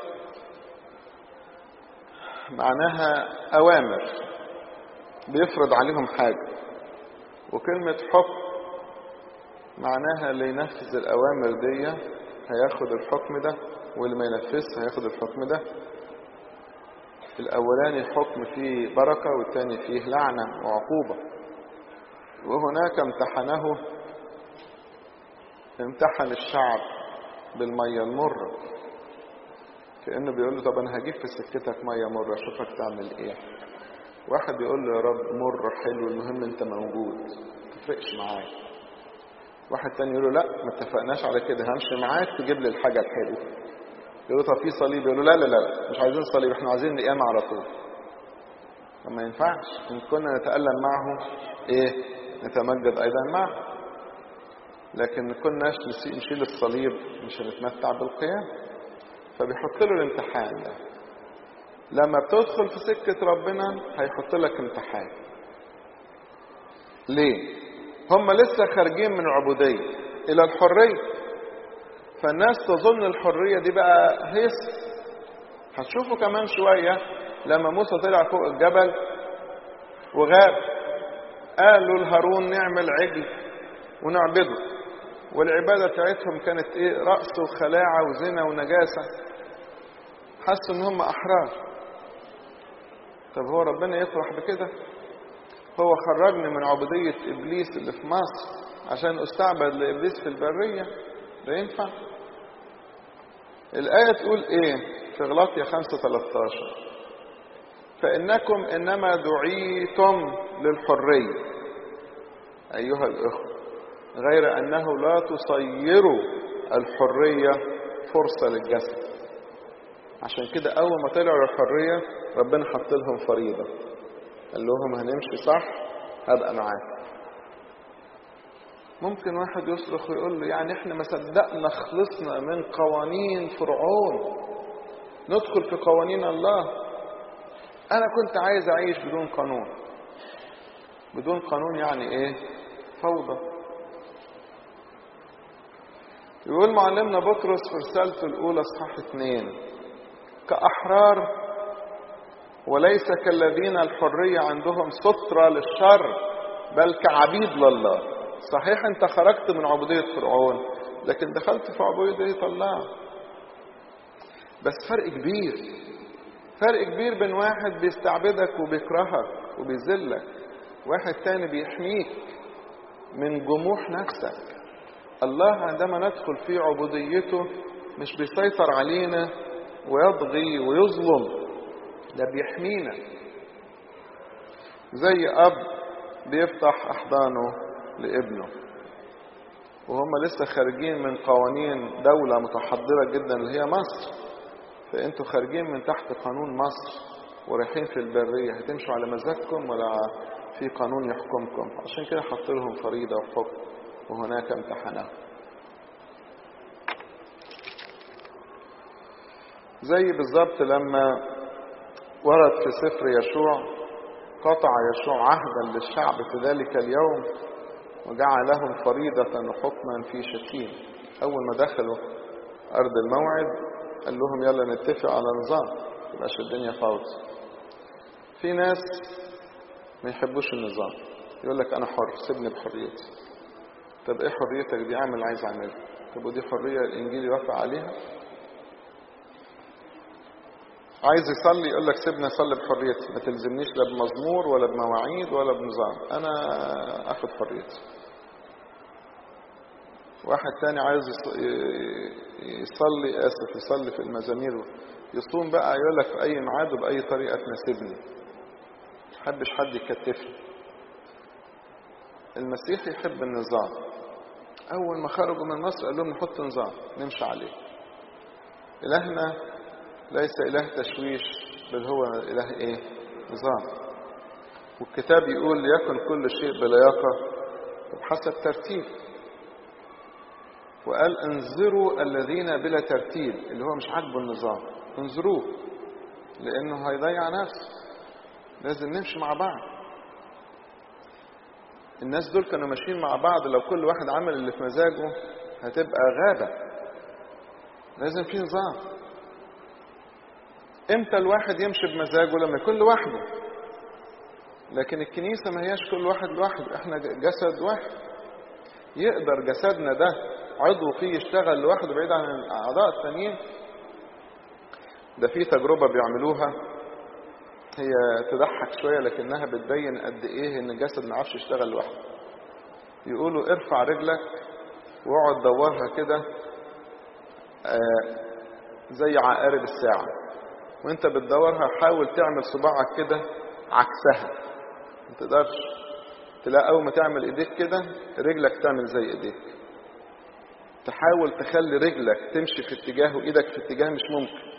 معناها أوامر بيفرض عليهم حاجة وكلمة حكم معناها اللي ينفذ الأوامر دي هياخد الحكم ده واللي ما ينفذش هياخد الحكم ده الأولاني حكم فيه بركة والتاني فيه لعنة وعقوبة وهناك امتحنه امتحن الشعب بالمية المرة كأنه بيقول له طب أنا هجيب في سكتك مية مرة أشوفك تعمل إيه واحد يقول له يا رب مر حلو المهم أنت موجود ما تفرقش معايا واحد تاني يقول له لا ما اتفقناش على كده همشي معاك تجيب لي الحاجة الحلوة يقول له طب في صليب يقول له لا لا لا مش عايزين صليب احنا عايزين القيامة على طول فما ينفعش إن كنا نتألم معه إيه نتمجد أيضا معه لكن كناش نشيل الصليب مش هنتمتع بالقيام فبيحط له الامتحان ده لما بتدخل في سكة ربنا هيحط لك امتحان ليه هم لسه خارجين من العبودية إلى الحرية فالناس تظن الحرية دي بقى هيس هتشوفوا كمان شوية لما موسى طلع فوق الجبل وغاب قالوا لهارون نعمل عجل ونعبده والعبادة بتاعتهم كانت ايه رأس وخلاعة وزنا ونجاسة حسوا ان هم احرار طب هو ربنا يفرح بكده هو خرجني من عبودية ابليس اللي في مصر عشان استعبد لابليس في البرية ده ينفع الآية تقول ايه في غلاطيا 5 13 فإنكم إنما دعيتم للحرية أيها الإخوة غير أنه لا تصيروا الحرية فرصة للجسد عشان كده أول ما طلعوا للحرية ربنا حط لهم فريضة قال لهم هنمشي صح هبقى معاك ممكن واحد يصرخ ويقول له يعني احنا ما صدقنا خلصنا من قوانين فرعون ندخل في قوانين الله انا كنت عايز اعيش بدون قانون بدون قانون يعني ايه فوضى يقول معلمنا بطرس في رسالته الاولى اصحاح اثنين كاحرار وليس كالذين الحريه عندهم ستره للشر بل كعبيد لله صحيح انت خرجت من عبوديه فرعون لكن دخلت في عبوديه الله بس فرق كبير فرق كبير بين واحد بيستعبدك وبيكرهك وبيذلك واحد تاني بيحميك من جموح نفسك الله عندما ندخل في عبوديته مش بيسيطر علينا ويضغي ويظلم ده بيحمينا زي اب بيفتح احضانه لابنه وهم لسه خارجين من قوانين دولة متحضرة جدا اللي هي مصر فانتوا خارجين من تحت قانون مصر ورايحين في البرية هتمشوا على مزاجكم ولا في قانون يحكمكم عشان كده حط لهم فريضة وحكم وهناك امتحنه زي بالظبط لما ورد في سفر يشوع قطع يشوع عهدا للشعب في ذلك اليوم وجعلهم فريضة وحكما في شتيم أول ما دخلوا أرض الموعد قال لهم يلا نتفق على نظام تبقاش الدنيا فوضى في ناس ما يحبوش النظام يقول لك أنا حر سيبني بحريتي طب إيه حريتك دي أعمل عايز أعملها طب ودي حرية الإنجيل يوافق عليها عايز يصلي يقول لك سيبني اصلي بحريتي ما تلزمنيش لا بمزمور ولا بمواعيد ولا بنظام انا اخد حريتي واحد تاني عايز يصلي اسف يصلي في المزامير يصوم بقى يقول لك في اي ميعاد وباي طريقه تناسبني محبش حد يكتفني المسيح يحب النظام اول ما خرجوا من مصر قال لهم نحط نظام نمشي عليه الهنا ليس إله تشويش بل هو إله إيه نظام والكتاب يقول ليكن كل شيء بلياقة بحسب ترتيب وقال انظروا الذين بلا ترتيب اللي هو مش عاجبه النظام انظروه لانه هيضيع نفسه لازم نمشي مع بعض الناس دول كانوا ماشيين مع بعض لو كل واحد عمل اللي في مزاجه هتبقى غابة لازم في نظام امتى الواحد يمشي بمزاجه لما يكون لوحده لكن الكنيسة ما هياش كل واحد لوحده احنا جسد واحد يقدر جسدنا ده عضو فيه يشتغل لوحده بعيد عن الاعضاء التانيين ده في تجربة بيعملوها هي تضحك شوية لكنها بتبين قد ايه ان الجسد ما عرفش يشتغل لوحده يقولوا ارفع رجلك واقعد دورها كده آه زي عقارب الساعة وانت بتدورها حاول تعمل صباعك كده عكسها ما تقدرش تلاقي اول ما تعمل ايديك كده رجلك تعمل زي ايديك تحاول تخلي رجلك تمشي في اتجاه وايدك في اتجاه مش ممكن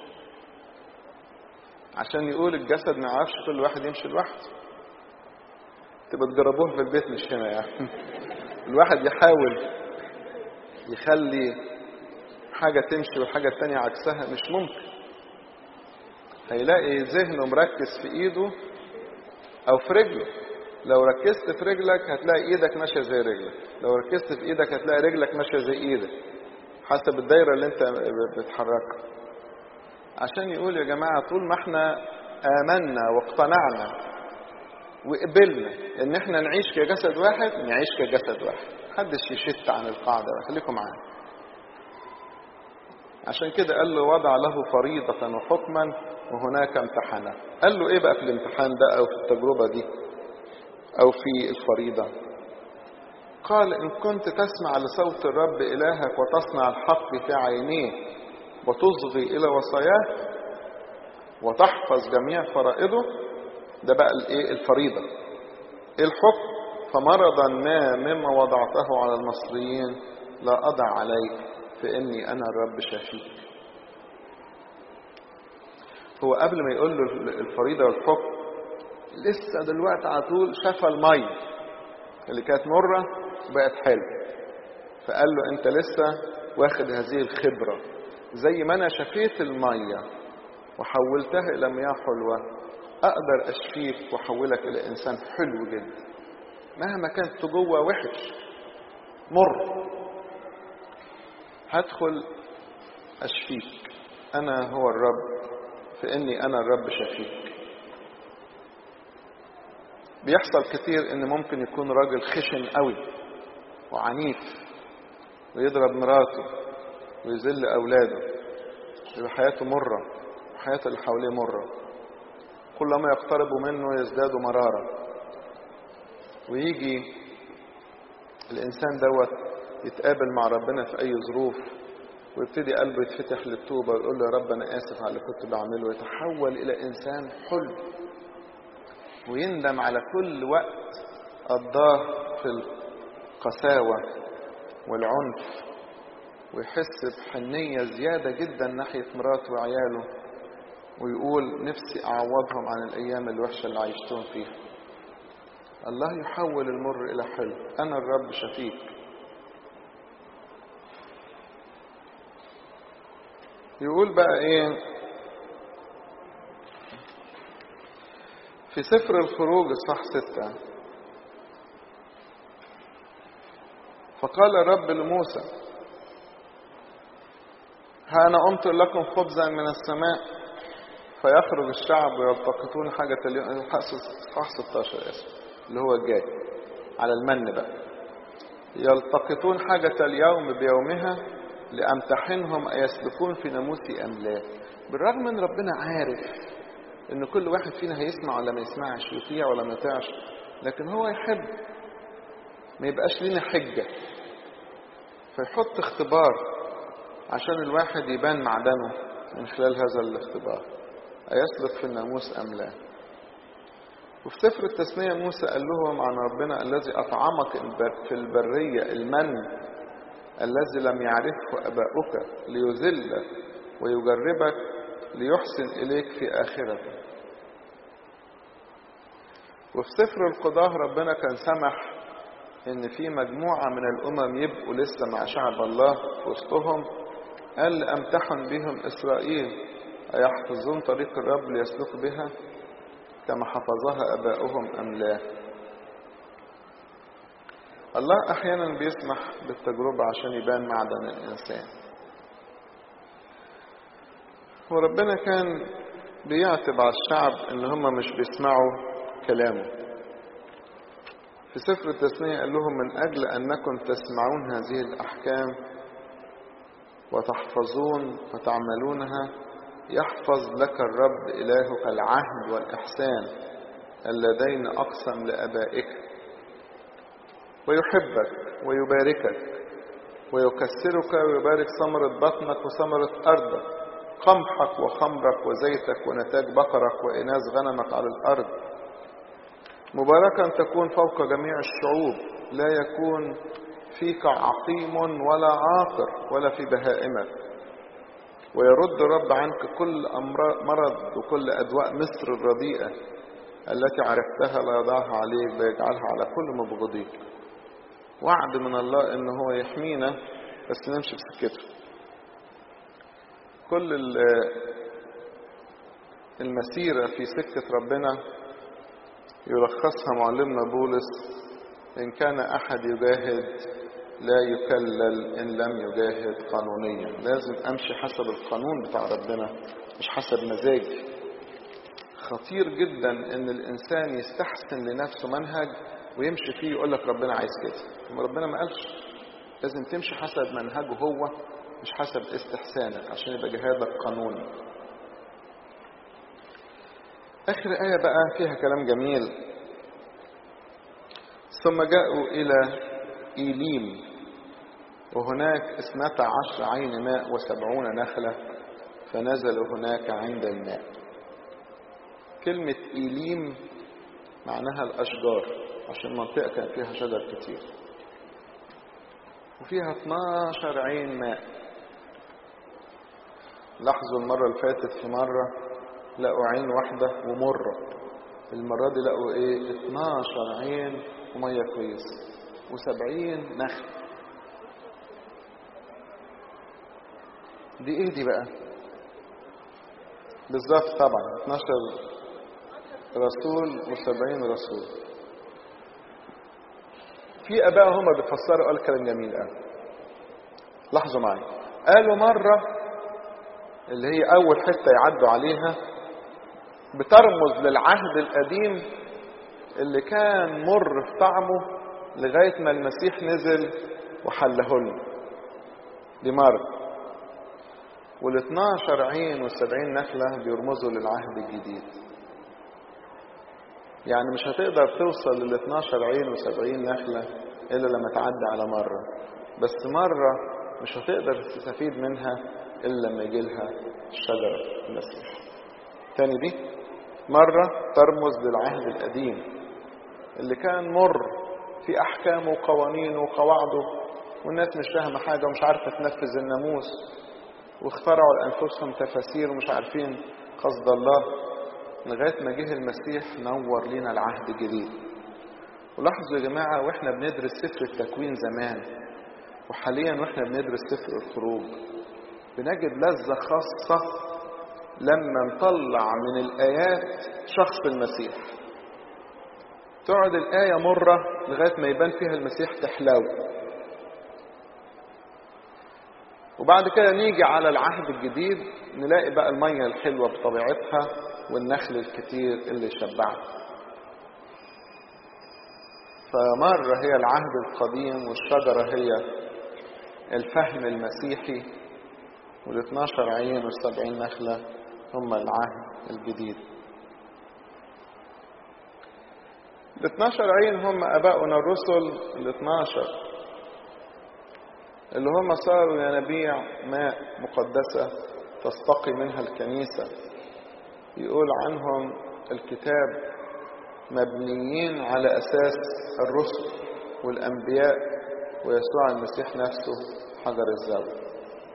عشان يقول الجسد ما يعرفش كل واحد يمشي لوحده تبقى تجربوها في البيت مش هنا يعني الواحد يحاول يخلي حاجة تمشي والحاجة التانية عكسها مش ممكن هيلاقي ذهنه مركز في ايده او في رجله لو ركزت في رجلك هتلاقي ايدك ماشية زي رجلك لو ركزت في ايدك هتلاقي رجلك ماشية زي ايدك حسب الدايرة اللي انت بتحركها عشان يقول يا جماعة طول ما احنا آمنا واقتنعنا وقبلنا ان احنا نعيش كجسد واحد نعيش كجسد واحد محدش يشت عن القاعدة خليكم معانا عشان كده قال له وضع له فريضة وحكما وهناك امتحنه قال له ايه بقى في الامتحان ده او في التجربة دي او في الفريضة قال ان كنت تسمع لصوت الرب الهك وتصنع الحق في عينيه وتصغي الى وصاياه وتحفظ جميع فرائضه ده بقى الايه الفريضة ايه الحكم فمرضا ما مما وضعته على المصريين لا اضع عليك فاني انا الرب شفيك هو قبل ما يقول له الفريضة والحكم لسه دلوقتي على طول شفى المية اللي كانت مرة بقت حلوة فقال له انت لسه واخد هذه الخبرة زي ما انا شفيت المية وحولتها الى مياه حلوة اقدر اشفيك واحولك الى انسان حلو جدا مهما كانت جوه وحش مر هدخل اشفيك انا هو الرب فاني انا الرب شفيك بيحصل كتير ان ممكن يكون راجل خشن قوي وعنيف ويضرب مراته ويذل اولاده يبقى حياته مره وحياة اللي حواليه مره كلما يقتربوا منه يزدادوا مراره ويجي الانسان دوت يتقابل مع ربنا في اي ظروف ويبتدي قلبه يتفتح للتوبه ويقول له يا رب انا اسف على اللي كنت بعمله ويتحول الى انسان حلو ويندم على كل وقت قضاه في القساوه والعنف ويحس بحنيه زياده جدا ناحيه مراته وعياله ويقول نفسي اعوضهم عن الايام الوحشه اللي عيشتهم فيها الله يحول المر الى حلو انا الرب شفيك يقول بقى ايه في سفر الخروج اصحاح ستة فقال الرب لموسى ها انا امطر لكم خبزا من السماء فيخرج الشعب ويلتقطون حاجة اليوم اصحاح 16 اسف اللي هو الجاي على المن بقى يلتقطون حاجة اليوم بيومها لأمتحنهم أيسلكون في ناموسي أم لا بالرغم من ربنا عارف إن كل واحد فينا هيسمع ولا ما يسمعش يطيع ولا ما يطيعش لكن هو يحب ما يبقاش لنا حجة فيحط اختبار عشان الواحد يبان معدنه من خلال هذا الاختبار أيسلك في الناموس أم لا وفي سفر التثنية موسى قال لهم عن ربنا الذي أطعمك في البرية المن الذي لم يعرفه أباؤك ليذلك ويجربك ليحسن إليك في آخرته وفي سفر القضاة ربنا كان سمح ان في مجموعة من الامم يبقوا لسه مع شعب الله في وسطهم قال امتحن بهم اسرائيل ايحفظون طريق الرب ليسلكوا بها كما حفظها اباؤهم ام لا الله احيانا بيسمح بالتجربة عشان يبان معدن الانسان وربنا كان بيعتب على الشعب ان هم مش بيسمعوا كلامه في سفر التثنية قال لهم من أجل أنكم تسمعون هذه الأحكام وتحفظون وتعملونها يحفظ لك الرب إلهك العهد والإحسان اللذين أقسم لأبائك ويحبك ويباركك ويكسرك ويبارك ثمرة بطنك وثمرة أرضك قمحك وخمرك وزيتك ونتاج بقرك وإناث غنمك على الأرض مباركا تكون فوق جميع الشعوب لا يكون فيك عقيم ولا عاقر ولا في بهائمك ويرد الرب عنك كل مرض وكل أدواء مصر الرديئة التي عرفتها لا يضعها عليك ويجعلها على كل مبغضيك وعد من الله ان هو يحمينا بس نمشي في سكته كل المسيرة في سكة ربنا يلخصها معلمنا بولس إن كان أحد يجاهد لا يكلل إن لم يجاهد قانونيا لازم أمشي حسب القانون بتاع ربنا مش حسب مزاجي خطير جدا إن الإنسان يستحسن لنفسه منهج ويمشي فيه يقول لك ربنا عايز كده ربنا ما قالش لازم تمشي حسب منهجه هو مش حسب استحسانك عشان يبقى جهادك قانوني آخر آية بقى فيها كلام جميل ثم جاءوا إلى إيليم وهناك اثنتا عشر عين ماء وسبعون نخلة فنزلوا هناك عند الماء كلمة إيليم معناها الأشجار عشان المنطقة كان فيها شجر كتير وفيها 12 عين ماء لاحظوا المرة اللي فاتت في مرة لقوا عين واحدة ومرة المرة دي لقوا ايه 12 عين ومية كويسة و70 نخل دي ايه دي بقى بالظبط طبعا 12 رسول و70 رسول في اباء هم بيفسروا قال كلام جميل قوي لاحظوا معايا قالوا مرة اللي هي اول حتة يعدوا عليها بترمز للعهد القديم اللي كان مر في طعمه لغاية ما المسيح نزل وحله لنا دي مرة وال 12 عين وال 70 نخلة بيرمزوا للعهد الجديد يعني مش هتقدر توصل لل 12 عين و 70 نخلة إلا لما تعدي على مرة بس مرة مش هتقدر تستفيد منها إلا لما يجي لها الشجرة المسيح تاني دي مرة ترمز للعهد القديم اللي كان مر في أحكامه وقوانينه وقواعده والناس مش فاهمة حاجة ومش عارفة تنفذ الناموس واخترعوا لأنفسهم تفاسير ومش عارفين قصد الله لغاية ما جه المسيح نور لنا العهد الجديد ولاحظوا يا جماعة واحنا بندرس سفر التكوين زمان وحاليا واحنا بندرس سفر الخروج بنجد لذة خاصة لما نطلع من الآيات شخص المسيح تقعد الآية مرة لغاية ما يبان فيها المسيح تحلو وبعد كده نيجي على العهد الجديد نلاقي بقى المية الحلوة بطبيعتها والنخل الكتير اللي يشبعها فمرة هي العهد القديم والشجرة هي الفهم المسيحي وال 12 عين وال 70 نخلة هم العهد الجديد ال 12 عين هم اباؤنا الرسل ال 12 اللي هم صاروا ينابيع ماء مقدسة تستقي منها الكنيسة يقول عنهم الكتاب مبنيين على أساس الرسل والأنبياء ويسوع المسيح نفسه حجر الزاوية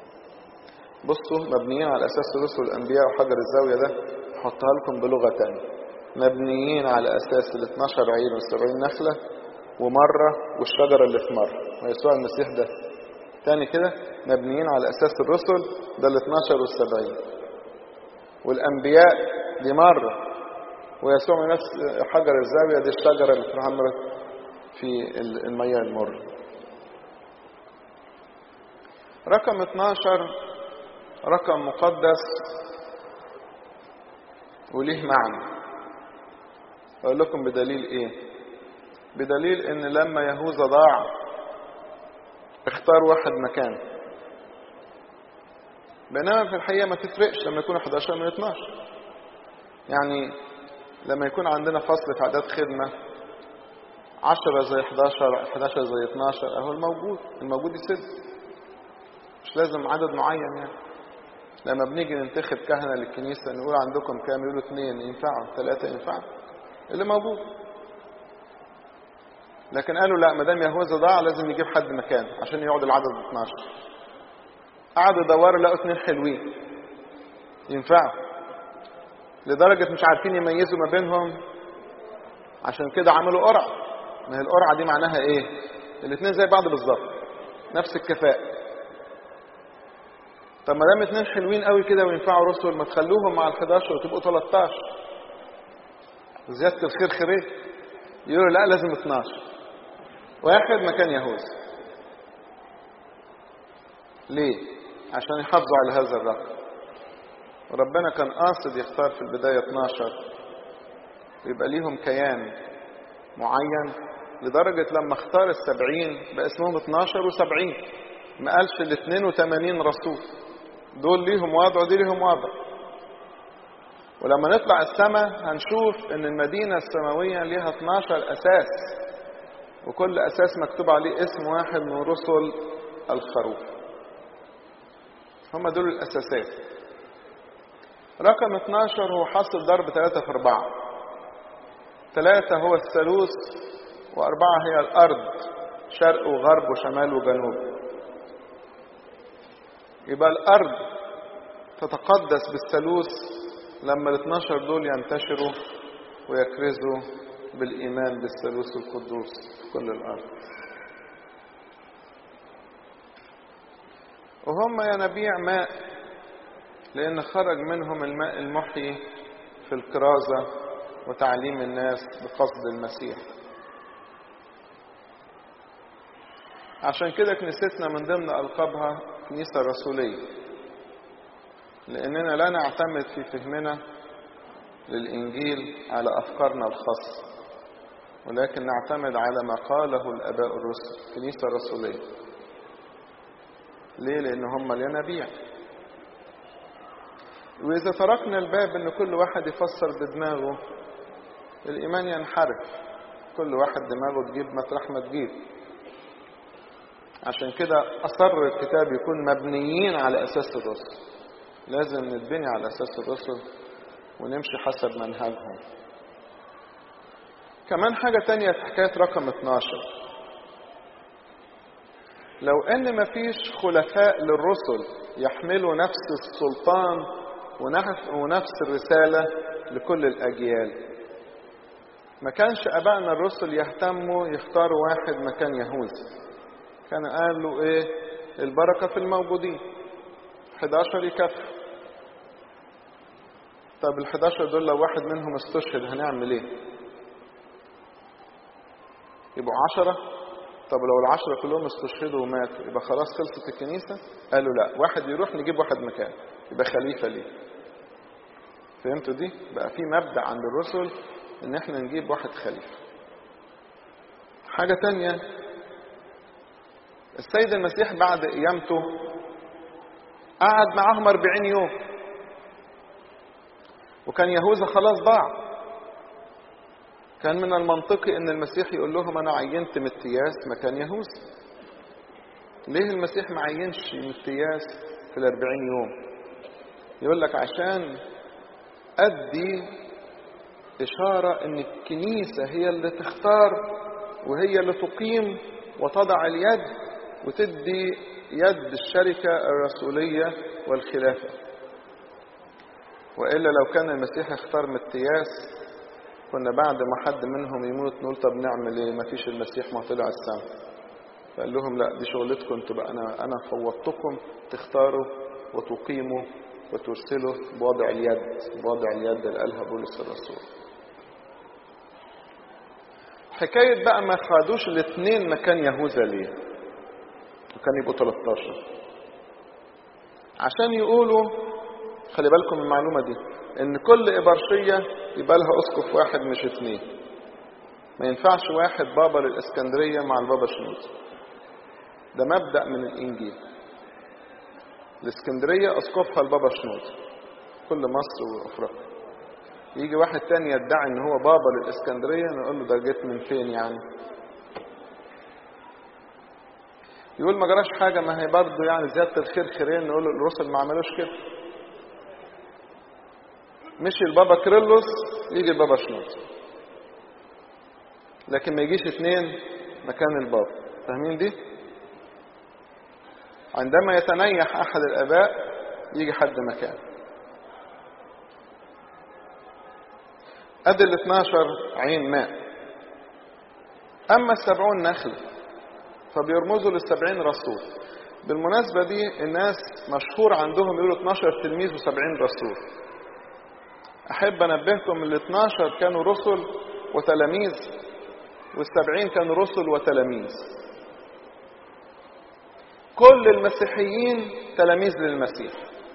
بصوا مبنيين على أساس الرسل والأنبياء وحجر الزاوية ده حطها لكم بلغة تانية مبنيين على أساس ال 12 عين وال 70 نخلة ومرة والشجرة اللي في مرة ويسوع المسيح ده تاني كده مبنيين على أساس الرسل ده ال 12 والسبعين والأنبياء دي مرة ويسوع نفس حجر الزاوية دي الشجرة اللي اتعمرت في المياه المر رقم 12 رقم مقدس وليه معنى أقول لكم بدليل إيه بدليل إن لما يهوذا ضاع اختار واحد مكان بينما في الحقيقة ما تفرقش لما يكون 11 من 12 يعني لما يكون عندنا فصل في عدد خدمة 10 زي 11 11 زي 12 اهو الموجود الموجود يسد مش لازم عدد معين يعني لما بنيجي ننتخب كهنة للكنيسة نقول عندكم كام يقولوا اثنين ينفعوا ثلاثة ينفعوا اللي موجود لكن قالوا لا ما دام يهوذا ضاع لازم يجيب حد مكانه عشان يقعد العدد 12 قعدوا يدوروا لقوا اثنين حلوين ينفعوا لدرجة مش عارفين يميزوا ما بينهم عشان كده عملوا قرعة ما هي القرعة دي معناها ايه الاثنين زي بعض بالظبط نفس الكفاءة طب ما دام اتنين حلوين قوي كده وينفعوا رسل ما تخلوهم مع ال11 وتبقوا 13 زيادة الخير خيرين يقولوا لا لازم 12 واحد مكان يهوذا ليه عشان يحافظوا على هذا الرقم وربنا كان قاصد يختار في البداية 12 ويبقى ليهم كيان معين لدرجة لما اختار السبعين بقى اسمهم 12 وسبعين ما قالش ال 82 رسول دول ليهم وضع ودي ليهم وضع ولما نطلع السماء هنشوف ان المدينة السماوية ليها 12 اساس وكل اساس مكتوب عليه اسم واحد من رسل الخروف هم دول الاساسات رقم 12 هو حاصل ضرب 3 في 4 ثلاثة هو الثالوث وأربعة هي الأرض شرق وغرب وشمال وجنوب يبقى الأرض تتقدس بالثالوث لما ال 12 دول ينتشروا ويكرزوا بالإيمان بالثالوث القدوس في كل الأرض وهم ينابيع ماء لأن خرج منهم الماء المحيي في الكرازة وتعليم الناس بقصد المسيح عشان كده كنيستنا من ضمن ألقابها كنيسة رسولية لأننا لا نعتمد في فهمنا للإنجيل على أفكارنا الخاصة ولكن نعتمد على ما قاله الآباء الرسل كنيسة رسولية ليه؟ لأن هم الينابيع وإذا تركنا الباب إن كل واحد يفسر بدماغه الإيمان ينحرف كل واحد دماغه تجيب مطرح ما تجيب عشان كده أصر الكتاب يكون مبنيين على أساس الرسل لازم نتبني على أساس الرسل ونمشي حسب منهجهم كمان حاجة تانية في حكاية رقم 12 لو ان مفيش خلفاء للرسل يحملوا نفس السلطان ونفس الرسالة لكل الأجيال ما كانش أبائنا الرسل يهتموا يختاروا واحد مكان يهوذا كان قالوا إيه البركة في الموجودين 11 يكفي طب ال 11 دول لو واحد منهم استشهد هنعمل ايه يبقوا 10 طب لو العشرة كلهم استشهدوا وماتوا يبقى خلاص خلصت الكنيسة قالوا لا واحد يروح نجيب واحد مكان يبقى خليفة ليه فهمتوا دي بقى في مبدأ عند الرسل ان احنا نجيب واحد خليفة حاجة تانية السيد المسيح بعد قيامته قعد معاهم 40 يوم وكان يهوذا خلاص ضاع كان من المنطقي ان المسيح يقول لهم انا عينت متياس مكان يهوذا ليه المسيح ما عينش متياس في الاربعين يوم يقول لك عشان ادي اشارة ان الكنيسة هي اللي تختار وهي اللي تقيم وتضع اليد وتدي يد الشركة الرسولية والخلافة وإلا لو كان المسيح اختار متياس كنا بعد ما حد منهم يموت نقول طب نعمل ايه ما فيش المسيح ما طلع السماء فقال لهم لا دي شغلتكم انتوا بقى انا انا فوضتكم تختاروا وتقيموا وترسلوا بوضع اليد بوضع اليد اللي قالها بولس الرسول حكاية بقى ما خدوش الاثنين مكان يهوذا ليه وكان يبقوا 13 عشان يقولوا خلي بالكم من المعلومة دي ان كل ابرشية يبقى لها اسقف واحد مش اثنين ما ينفعش واحد بابا للاسكندرية مع البابا شنوز ده مبدأ من الانجيل الاسكندرية اسقفها البابا شنوز كل مصر وافريقيا يجي واحد تاني يدعي ان هو بابا للاسكندرية نقول له ده جيت من فين يعني يقول ما جراش حاجة ما هي برضه يعني زيادة الخير خيرين نقول له الرسل ما عملوش كده مشي البابا كريلوس يجي البابا شنوز لكن ما يجيش اثنين مكان البابا فاهمين دي عندما يتنيح احد الاباء يجي حد مكانه ادي ال 12 عين ماء اما السبعون نخله فبيرمزوا للسبعين رسول بالمناسبة دي الناس مشهور عندهم يقولوا 12 تلميذ و70 رسول أحب أنبهكم ال 12 كانوا رسل وتلاميذ والسبعين كانوا رسل وتلاميذ كل المسيحيين تلاميذ للمسيح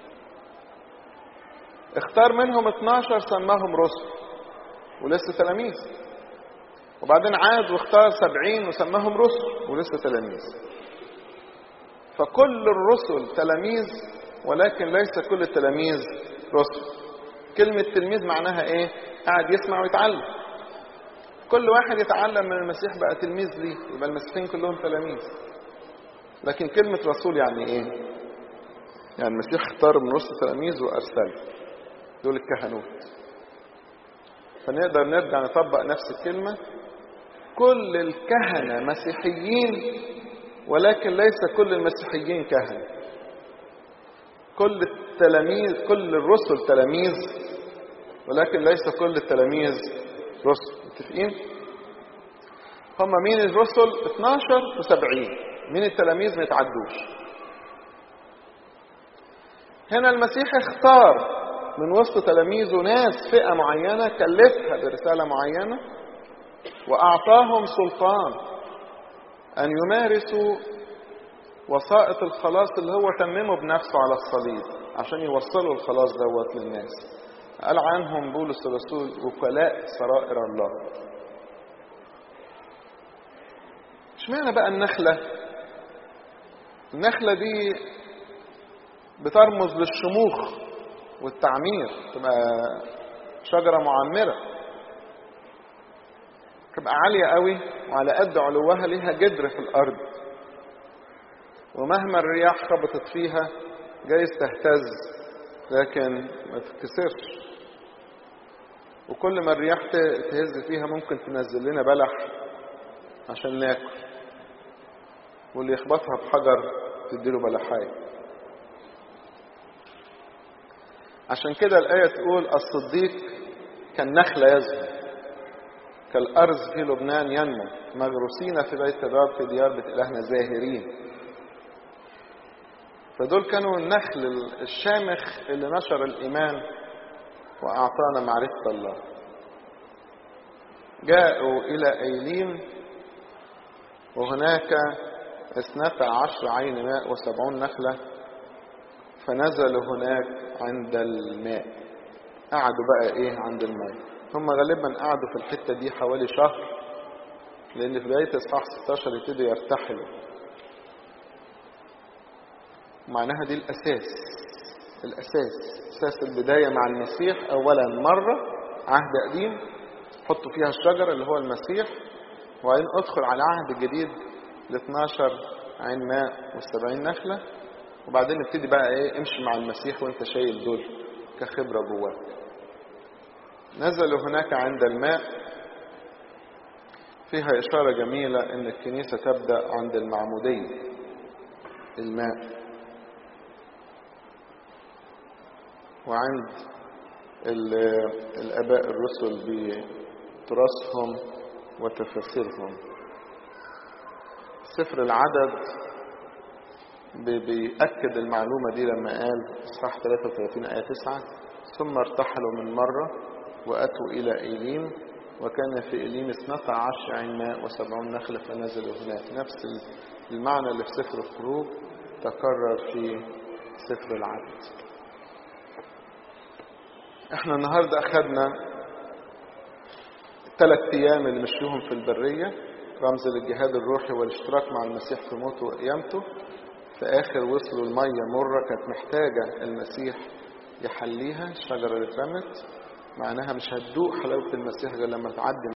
اختار منهم 12 سماهم رسل ولسه تلاميذ وبعدين عاد واختار سبعين وسماهم رسل ولسه تلاميذ فكل الرسل تلاميذ ولكن ليس كل التلاميذ رسل كلمة تلميذ معناها ايه قاعد يسمع ويتعلم كل واحد يتعلم من المسيح بقى تلميذ ليه يبقى المسيحيين كلهم تلاميذ لكن كلمة رسول يعني ايه يعني المسيح اختار من وسط تلاميذ وارسله دول الكهنوت فنقدر نرجع نطبق نفس الكلمة كل الكهنة مسيحيين ولكن ليس كل المسيحيين كهنة كل التلاميذ كل الرسل تلاميذ ولكن ليس كل التلاميذ رسل متفقين هم مين الرسل 12 و70 مين التلاميذ ما يتعدوش هنا المسيح اختار من وسط تلاميذه ناس فئة معينة كلفها برسالة معينة وأعطاهم سلطان أن يمارسوا وسائط الخلاص اللي هو تممه بنفسه على الصليب عشان يوصلوا الخلاص دوت للناس قال عنهم بولس الرسول وكلاء سرائر الله اشمعنى بقى النخلة النخلة دي بترمز للشموخ والتعمير تبقى شجرة معمرة تبقى عالية قوي وعلى قد علوها ليها جدر في الأرض ومهما الرياح خبطت فيها جايز تهتز لكن ما تتكسرش وكل ما الرياح تهز فيها ممكن تنزل لنا بلح عشان ناكل واللي يخبطها بحجر تديله بلحايه عشان كده الآية تقول الصديق كالنخلة يزهر كالأرز في لبنان ينمو مغروسين في بيت الرب في ديار بيت إلهنا زاهرين فدول كانوا النخل الشامخ اللي نشر الإيمان وأعطانا معرفة الله جاءوا إلى أيليم وهناك اثنتا عشر عين ماء وسبعون نخلة فنزلوا هناك عند الماء قعدوا بقى ايه عند الماء هم غالبا قعدوا في الحتة دي حوالي شهر لان في بداية اصحاح 16 يبتدوا يرتحلوا معناها دي الاساس الاساس اساس البداية مع المسيح اولا مرة عهد قديم حطوا فيها الشجرة اللي هو المسيح وبعدين ادخل على عهد جديد ل 12 عين ماء والسبعين نخلة وبعدين نبتدي بقى ايه امشي مع المسيح وانت شايل دول كخبرة جواك نزلوا هناك عند الماء فيها إشارة جميلة إن الكنيسة تبدأ عند المعمودية الماء وعند الآباء الرسل تراثهم وتفاسيرهم سفر العدد بيأكد المعلومة دي لما قال إصحاح 33 آية 9 ثم ارتحلوا من مرة وأتوا إلى إيليم وكان في إيليم اثنتا عشر عين ماء وسبعون نخلة فنزلوا هناك نفس المعنى اللي في سفر الخروج تكرر في سفر العدد احنا النهاردة أخذنا ثلاث أيام اللي مشيهم في البرية رمز للجهاد الروحي والاشتراك مع المسيح في موته وقيامته في آخر وصلوا المية مرة كانت محتاجة المسيح يحليها الشجرة اللي اترمت معناها مش هتدوق حلاوة المسيح غير لما تعدي